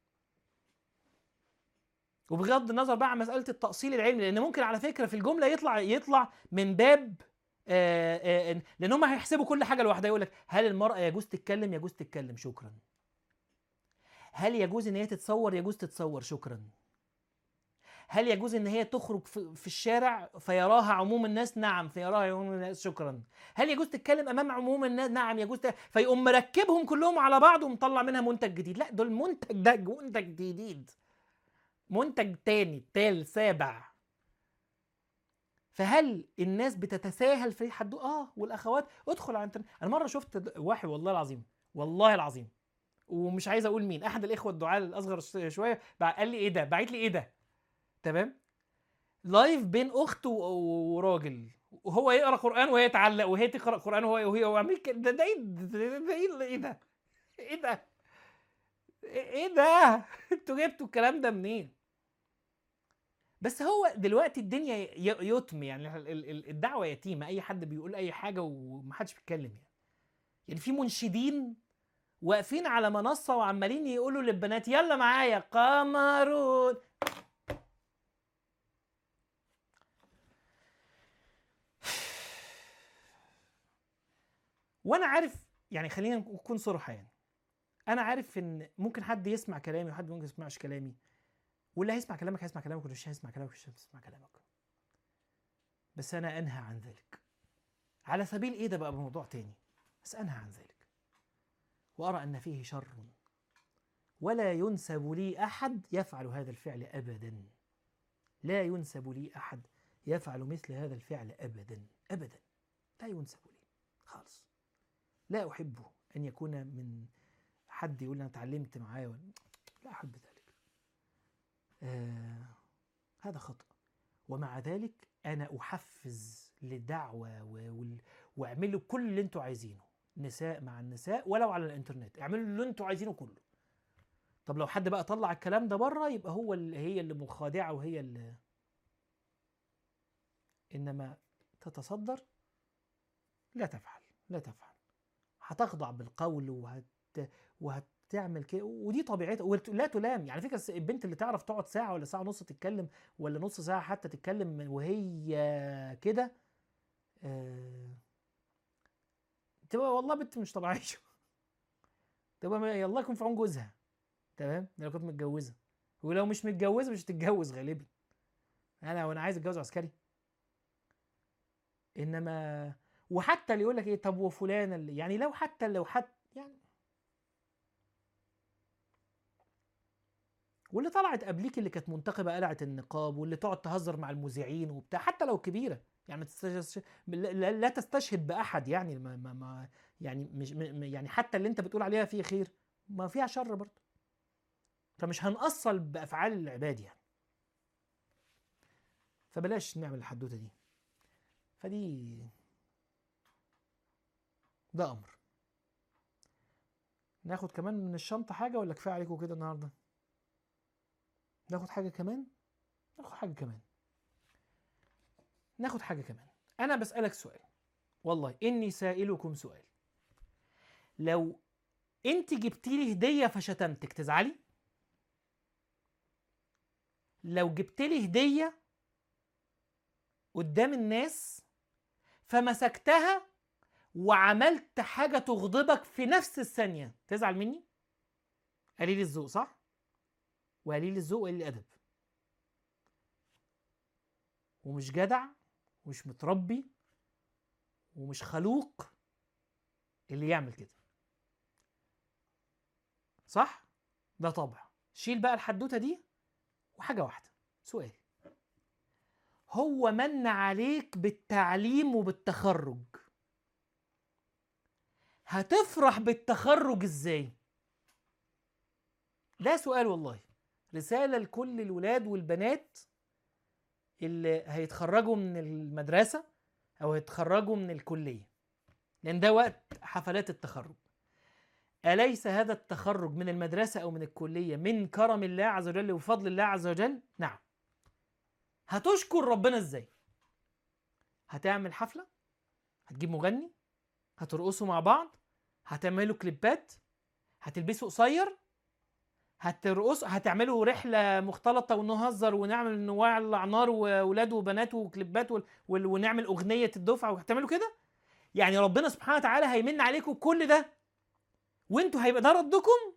وبغض النظر بقى عن مساله التاصيل العلمي لان ممكن على فكره في الجمله يطلع يطلع من باب آه آه لان هم هيحسبوا كل حاجه لوحدها يقول لك هل المراه يجوز تتكلم يجوز تتكلم شكرا هل يجوز ان هي تتصور يجوز تتصور شكرا هل يجوز ان هي تخرج في, في الشارع فيراها عموم الناس نعم فيراها عموم الناس شكرا هل يجوز تتكلم امام عموم الناس نعم يجوز ت... فيقوم مركبهم كلهم على بعض ومطلع منها منتج جديد لا دول منتج ده منتج جديد منتج تاني تال سابع فهل الناس بتتساهل في حد اه والاخوات ادخل على الانترنت انا مره شفت د- واحد والله العظيم والله العظيم ومش عايز اقول مين احد الاخوه الدعاء الاصغر ش- شويه بع- قال لي ايه ده بعت لي ايه ده تمام لايف بين اخت و- و- وراجل وهو يقرا قران وهي تعلق وهي تقرا قران وهو وهي هو عامل كده ده ده ايه ده ده ده ايه ايه ده ايه ده ايه ده انتوا جبتوا الكلام ده منين بس هو دلوقتي الدنيا ي- يتم يعني ال- ال- الدعوه يتيمه اي حد بيقول اي حاجه ومحدش بيتكلم يعني يعني في منشدين واقفين على منصه وعمالين يقولوا للبنات يلا معايا قمرون وانا عارف يعني خلينا نكون صراحه يعني انا عارف ان ممكن حد يسمع كلامي وحد ممكن يسمعش كلامي واللي هيسمع كلامك هيسمع كلامك واللي مش هيسمع كلامك مش هيسمع كلامك بس انا انهى عن ذلك على سبيل ايه ده بقى بموضوع تاني بس انهى عن ذلك وارى ان فيه شر ولا ينسب لي احد يفعل هذا الفعل ابدا لا ينسب لي احد يفعل مثل هذا الفعل ابدا ابدا لا ينسب لي خالص لا احبه ان يكون من حد يقول انا اتعلمت معاه ولا- لا احب ذلك آه هذا خطأ ومع ذلك أنا أحفز للدعوة و- وال- واعملوا كل اللي انتوا عايزينه نساء مع النساء ولو على الانترنت اعملوا اللي انتوا عايزينه كله طب لو حد بقى طلع الكلام ده بره يبقى هو اللي هي اللي مخادعة وهي اللي إنما تتصدر لا تفعل لا تفعل هتخضع بالقول وهت وهتعمل كده ودي طبيعتها ولا تلام يعني فكره البنت اللي تعرف تقعد ساعه ولا ساعه ونص تتكلم ولا نص ساعه حتى تتكلم وهي كده آه، تبقى والله بنت مش طبيعيه تبقى ما- الله يكون في عون جوزها تمام ده لو كانت متجوزه ولو مش متجوزه مش هتتجوز غالبا انا وانا عايز اتجوز عسكري انما وحتى اللي يقول لك ايه طب وفلان اللي يعني لو حتى لو حتى يعني واللي طلعت قبليك اللي كانت منتقبه قلعت النقاب واللي تقعد تهزر مع المذيعين وبتاع حتى لو كبيره يعني ما تستش... لا, لا- لا تستشهد باحد يعني ما, ما, ما يعني مش م- يعني حتى اللي انت بتقول عليها فيه خير ما فيها شر برضه فمش هنأصل بافعال العباد يعني فبلاش نعمل الحدوته دي فدي ده امر ناخد كمان من الشنطة حاجة ولا كفاية عليكم كده النهاردة؟ ناخد حاجة كمان؟ ناخد حاجة كمان ناخد حاجة كمان أنا بسألك سؤال والله إني سائلكم سؤال لو أنت جبتي لي هدية فشتمتك تزعلي؟ لو جبت لي هدية قدام الناس فمسكتها وعملت حاجة تغضبك في نفس الثانية تزعل مني؟ قليل الذوق صح؟ وقليل الذوق وقليل الأدب ومش جدع ومش متربي ومش خلوق اللي يعمل كده صح؟ ده طبع شيل بقى الحدوتة دي وحاجة واحدة سؤال هو من عليك بالتعليم وبالتخرج هتفرح بالتخرج ازاي ده سؤال والله رسالة لكل الولاد والبنات اللي هيتخرجوا من المدرسة أو هيتخرجوا من الكلية لأن ده وقت حفلات التخرج أليس هذا التخرج من المدرسة أو من الكلية من كرم الله عز وجل وفضل الله عز وجل؟ نعم هتشكر ربنا ازاي؟ هتعمل حفلة؟ هتجيب مغني؟ هترقصوا مع بعض؟ هتعملوا كليبات؟ هتلبسوا قصير؟ هترقص هتعملوا رحله مختلطه ونهزر ونعمل نولع نار واولاد وبنات وكليبات و... ونعمل اغنيه الدفعه وهتعملوا كده يعني ربنا سبحانه وتعالى هيمن عليكم كل ده وانتوا هيبقى ده ردكم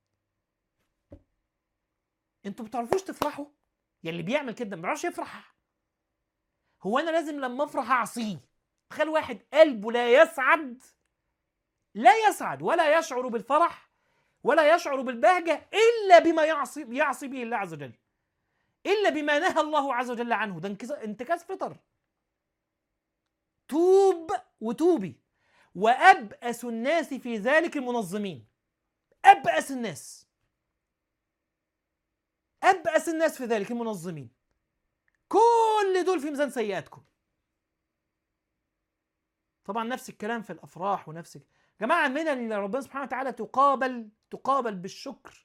انتوا ما بتعرفوش تفرحوا يعني اللي بيعمل كده ما بيعرفش يفرح هو انا لازم لما افرح اعصيه تخيل واحد قلبه لا يسعد لا يسعد ولا يشعر بالفرح ولا يشعر بالبهجة إلا بما يعصي يعصي به الله عز وجل إلا بما نهى الله عز وجل عنه ده انتكاس فطر توب وتوبي وأبأس الناس في ذلك المنظمين أبأس الناس أبأس الناس في ذلك المنظمين كل دول في ميزان سيئاتكم طبعا نفس الكلام في الأفراح ونفس جماعة المنن اللي ربنا سبحانه وتعالى تقابل تقابل بالشكر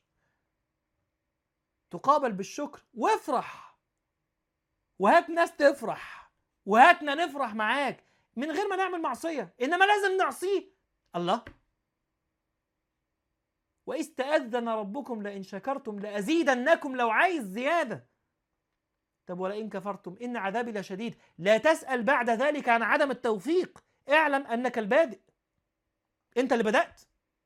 تقابل بالشكر وافرح وهات ناس تفرح وهاتنا نفرح معاك من غير ما نعمل معصية إنما لازم نعصيه الله وإذ تأذن ربكم لئن شكرتم لأزيدنكم لو عايز زيادة طب ولئن كفرتم إن عذابي لشديد لا تسأل بعد ذلك عن عدم التوفيق اعلم أنك البادئ أنت اللي بدأت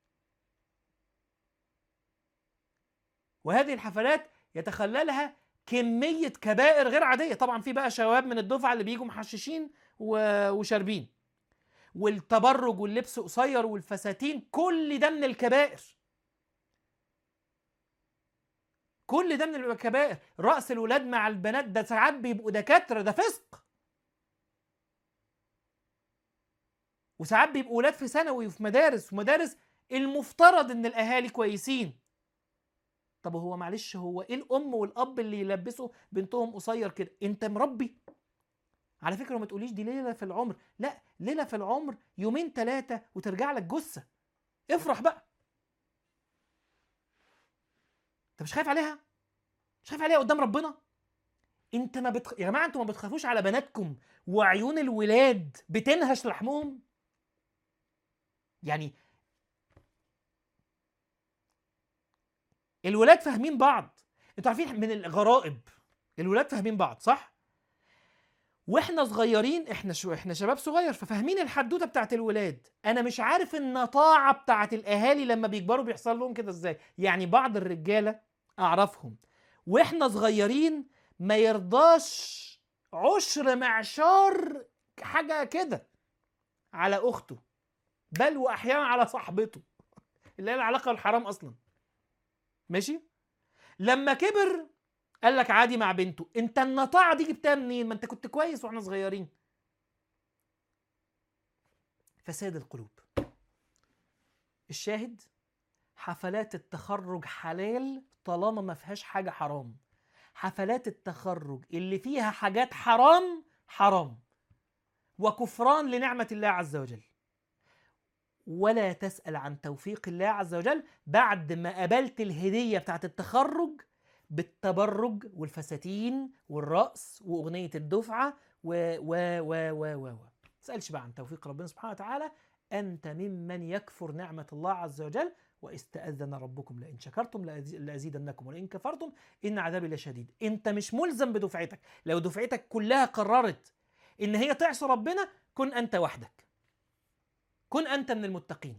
وهذه الحفلات يتخللها كمية كبائر غير عادية طبعا في بقى شباب من الدفعة اللي بيجوا محششين وشاربين والتبرج واللبس قصير والفساتين كل ده من الكبائر كل ده من الكبائر رأس الولاد مع البنات ده ساعات بيبقوا دكاترة ده فسق وساعات بيبقوا ولاد في ثانوي وفي مدارس ومدارس المفترض ان الاهالي كويسين طب هو معلش هو ايه الام والاب اللي يلبسوا بنتهم قصير كده انت مربي على فكره ما تقوليش دي ليله في العمر لا ليله في العمر يومين ثلاثه وترجع لك جثه افرح بقى انت مش خايف عليها مش خايف عليها قدام ربنا انت ما بتخ... يا جماعه انتوا ما بتخافوش على بناتكم وعيون الولاد بتنهش لحمهم يعني الولاد فاهمين بعض انتوا عارفين من الغرائب الولاد فاهمين بعض صح واحنا صغيرين احنا شو احنا شباب صغير ففاهمين الحدوته بتاعت الولاد انا مش عارف النطاعه بتاعت الاهالي لما بيكبروا بيحصل لهم كده ازاي يعني بعض الرجاله اعرفهم واحنا صغيرين ما يرضاش عشر معشار حاجه كده على اخته بل واحيانا على صاحبته اللي هي العلاقه الحرام اصلا ماشي لما كبر قال لك عادي مع بنته انت النطاعه دي جبتها منين ما انت كنت كويس واحنا صغيرين فساد القلوب الشاهد حفلات التخرج حلال طالما ما فيهاش حاجه حرام حفلات التخرج اللي فيها حاجات حرام حرام وكفران لنعمه الله عز وجل ولا تسأل عن توفيق الله عز وجل بعد ما قبلت الهدية بتاعت التخرج بالتبرج والفساتين والرقص وأغنية الدفعة و و و و و و تسألش بقى عن توفيق ربنا سبحانه وتعالى أنت ممن يكفر نعمة الله عز وجل واستأذن ربكم لئن شكرتم لأزي- لأزيدنكم ولئن كفرتم إن عذابي لشديد أنت مش ملزم بدفعتك لو دفعتك كلها قررت إن هي تعصي ربنا كن أنت وحدك كن أنت من المتقين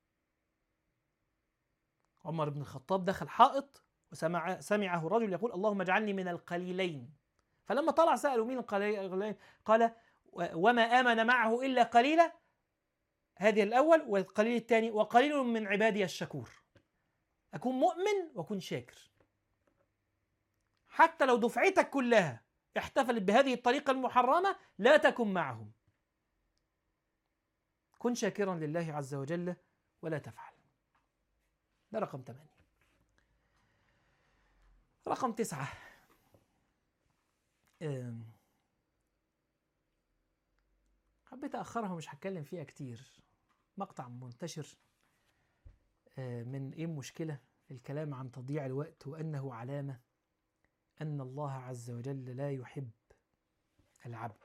عمر بن الخطاب دخل حائط وسمع سمعه رجل يقول اللهم اجعلني من القليلين فلما طلع سألوا مين القليلين قال و- وما آمن معه إلا قليلا هذه الأول والقليل الثاني وقليل من عبادي الشكور أكون مؤمن وأكون شاكر حتى لو دفعتك كلها احتفلت بهذه الطريقة المحرمة لا تكن معهم كن شاكرا لله عز وجل ولا تفعل ده رقم ثمانية رقم تسعة أم، حبيت أأخرها ومش هتكلم فيها كتير مقطع منتشر آه، من إيه المشكلة في الكلام عن تضييع الوقت وأنه علامة أن الله عز وجل لا يحب العبد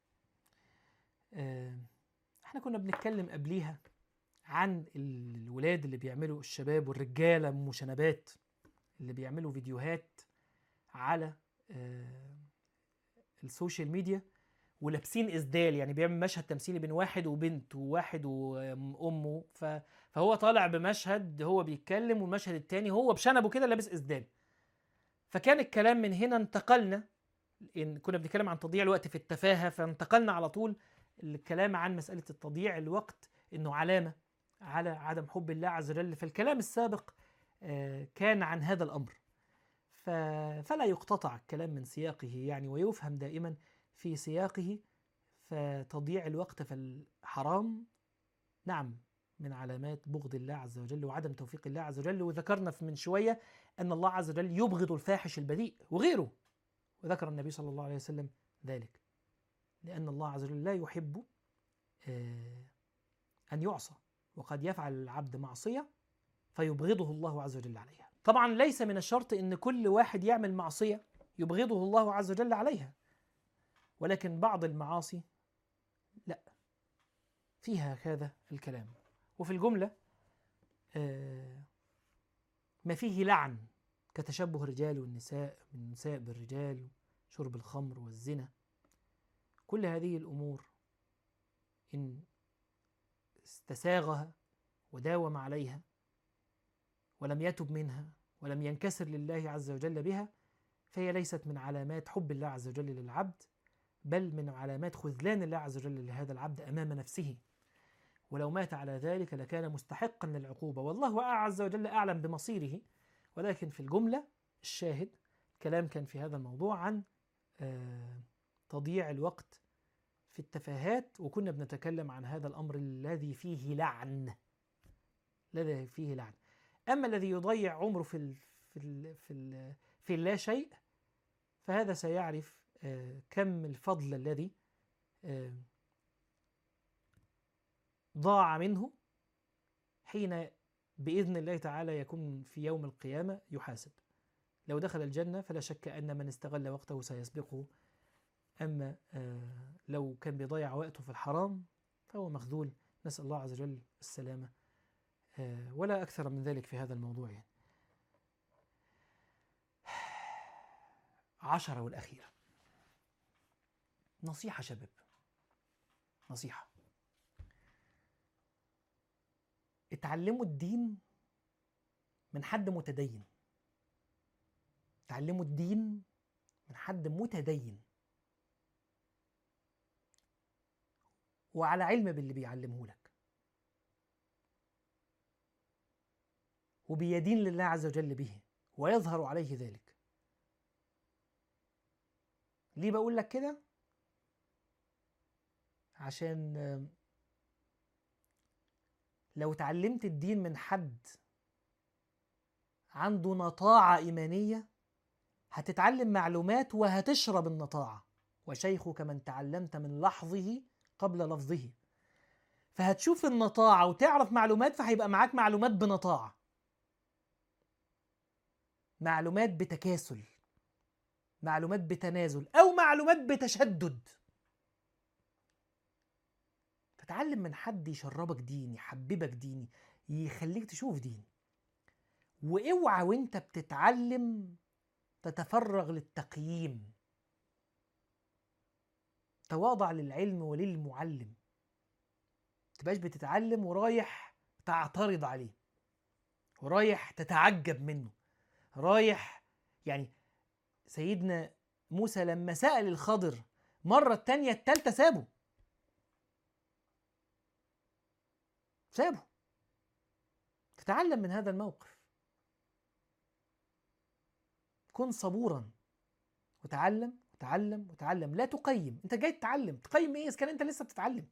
آه، احنا كنا بنتكلم قبليها عن الولاد اللي بيعملوا الشباب والرجالة مشنبات اللي بيعملوا فيديوهات على آه، السوشيال ميديا ولابسين اسدال يعني بيعمل مشهد تمثيلي بين واحد وبنت وواحد وامه ف... فهو طالع بمشهد هو بيتكلم والمشهد التاني هو بشنبه كده لابس اسدال فكان الكلام من هنا انتقلنا إن كنا بنتكلم عن تضييع الوقت في التفاهة فانتقلنا على طول الكلام عن مسألة التضييع الوقت إنه علامة على عدم حب الله عز وجل فالكلام السابق آه، كان عن هذا الأمر ف... فلا يقتطع الكلام من سياقه يعني ويفهم دائما في سياقه فتضييع الوقت في الحرام نعم من علامات بغض الله عز وجل وعدم توفيق الله عز وجل وذكرنا في من شوية أن الله عز وجل يبغض الفاحش البذيء وغيره وذكر النبي صلى الله عليه وسلم ذلك لأن الله عز وجل لا يحب آه، أن يعصى وقد يفعل العبد معصية فيبغضه الله عز وجل عليها طبعا ليس من الشرط أن كل واحد يعمل معصية يبغضه الله عز وجل عليها ولكن بعض المعاصي لا فيها هذا الكلام وفي الجملة آه، ما فيه لعن كتشبه الرجال والنساء من النساء بالرجال شرب الخمر والزنا كل هذه الأمور إن استساغها وداوم عليها ولم يتب منها ولم ينكسر لله عز وجل بها فهي ليست من علامات حب الله عز وجل للعبد بل من علامات خذلان الله عز وجل لهذا العبد امام نفسه ولو مات على ذلك لكان مستحقا للعقوبه والله عز وجل اعلم بمصيره ولكن في الجمله الشاهد كلام كان في هذا الموضوع عن آه، تضييع الوقت في التفاهات وكنا بنتكلم عن هذا الامر الذي فيه لعن الذي فيه لعن اما الذي يضيع عمره في ال في ال في ال في اللا شيء فهذا سيعرف آه، كم الفضل الذي آه، ضاع منه حين بإذن الله تعالى يكون في يوم القيامة يحاسب لو دخل الجنة فلا شك أن من استغل وقته سيسبقه أما آه، لو كان بيضيع وقته في الحرام فهو مخذول نسأل الله عز وجل السلامة آه، ولا أكثر من ذلك في هذا الموضوع يعني. عشرة والأخيرة نصيحة شباب نصيحة اتعلموا الدين من حد متدين اتعلموا الدين من حد متدين وعلى علم باللي بيعلمه لك وبيدين لله عز وجل به ويظهر عليه ذلك ليه بقول لك كده عشان آم، لو اتعلمت الدين من حد عنده نطاعة إيمانية هتتعلم معلومات وهتشرب النطاعة وشيخك من تعلمت من لحظه قبل لفظه فهتشوف النطاعة وتعرف معلومات فهيبقى معاك معلومات بنطاعة معلومات بتكاسل معلومات بتنازل أو معلومات بتشدد فتعلم من حد يشربك دين يحببك دين يخليك تشوف دين واوعى وانت بتتعلم تتفرغ للتقييم تواضع للعلم وللمعلم تبقاش بتتعلم ورايح تعترض عليه ورايح تتعجب منه رايح يعني سيدنا موسى لما سأل الخضر مرة التانية التالتة سابه سابه تتعلم من هذا الموقف كن صبورا وتعلم وتعلم وتعلم لا تقيم انت جاي تتعلم تقيم ايه اذا كان انت لسه بتتعلم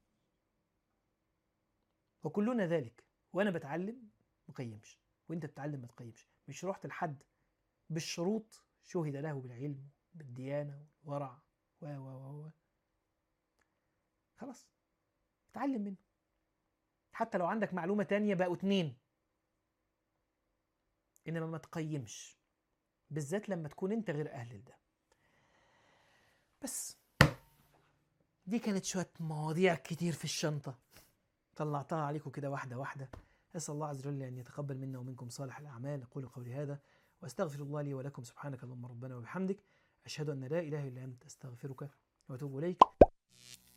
وكلنا ذلك وانا بتعلم ما قيمش وانت بتتعلم ما تقيمش مش رحت لحد بالشروط شهد له بالعلم بالديانه والورع و و و و خلاص اتعلم منه حتى لو عندك معلومه تانية بقوا اتنين انما ما تقيمش بالذات لما تكون انت غير اهل لده بس دي كانت شويه مواضيع كتير في الشنطه طلعتها عليكم كده واحده واحده اسال الله عز وجل ان يتقبل منا ومنكم صالح الاعمال اقول قولي هذا واستغفر الله لي ولكم سبحانك اللهم ربنا وبحمدك اشهد ان لا اله الا انت استغفرك واتوب اليك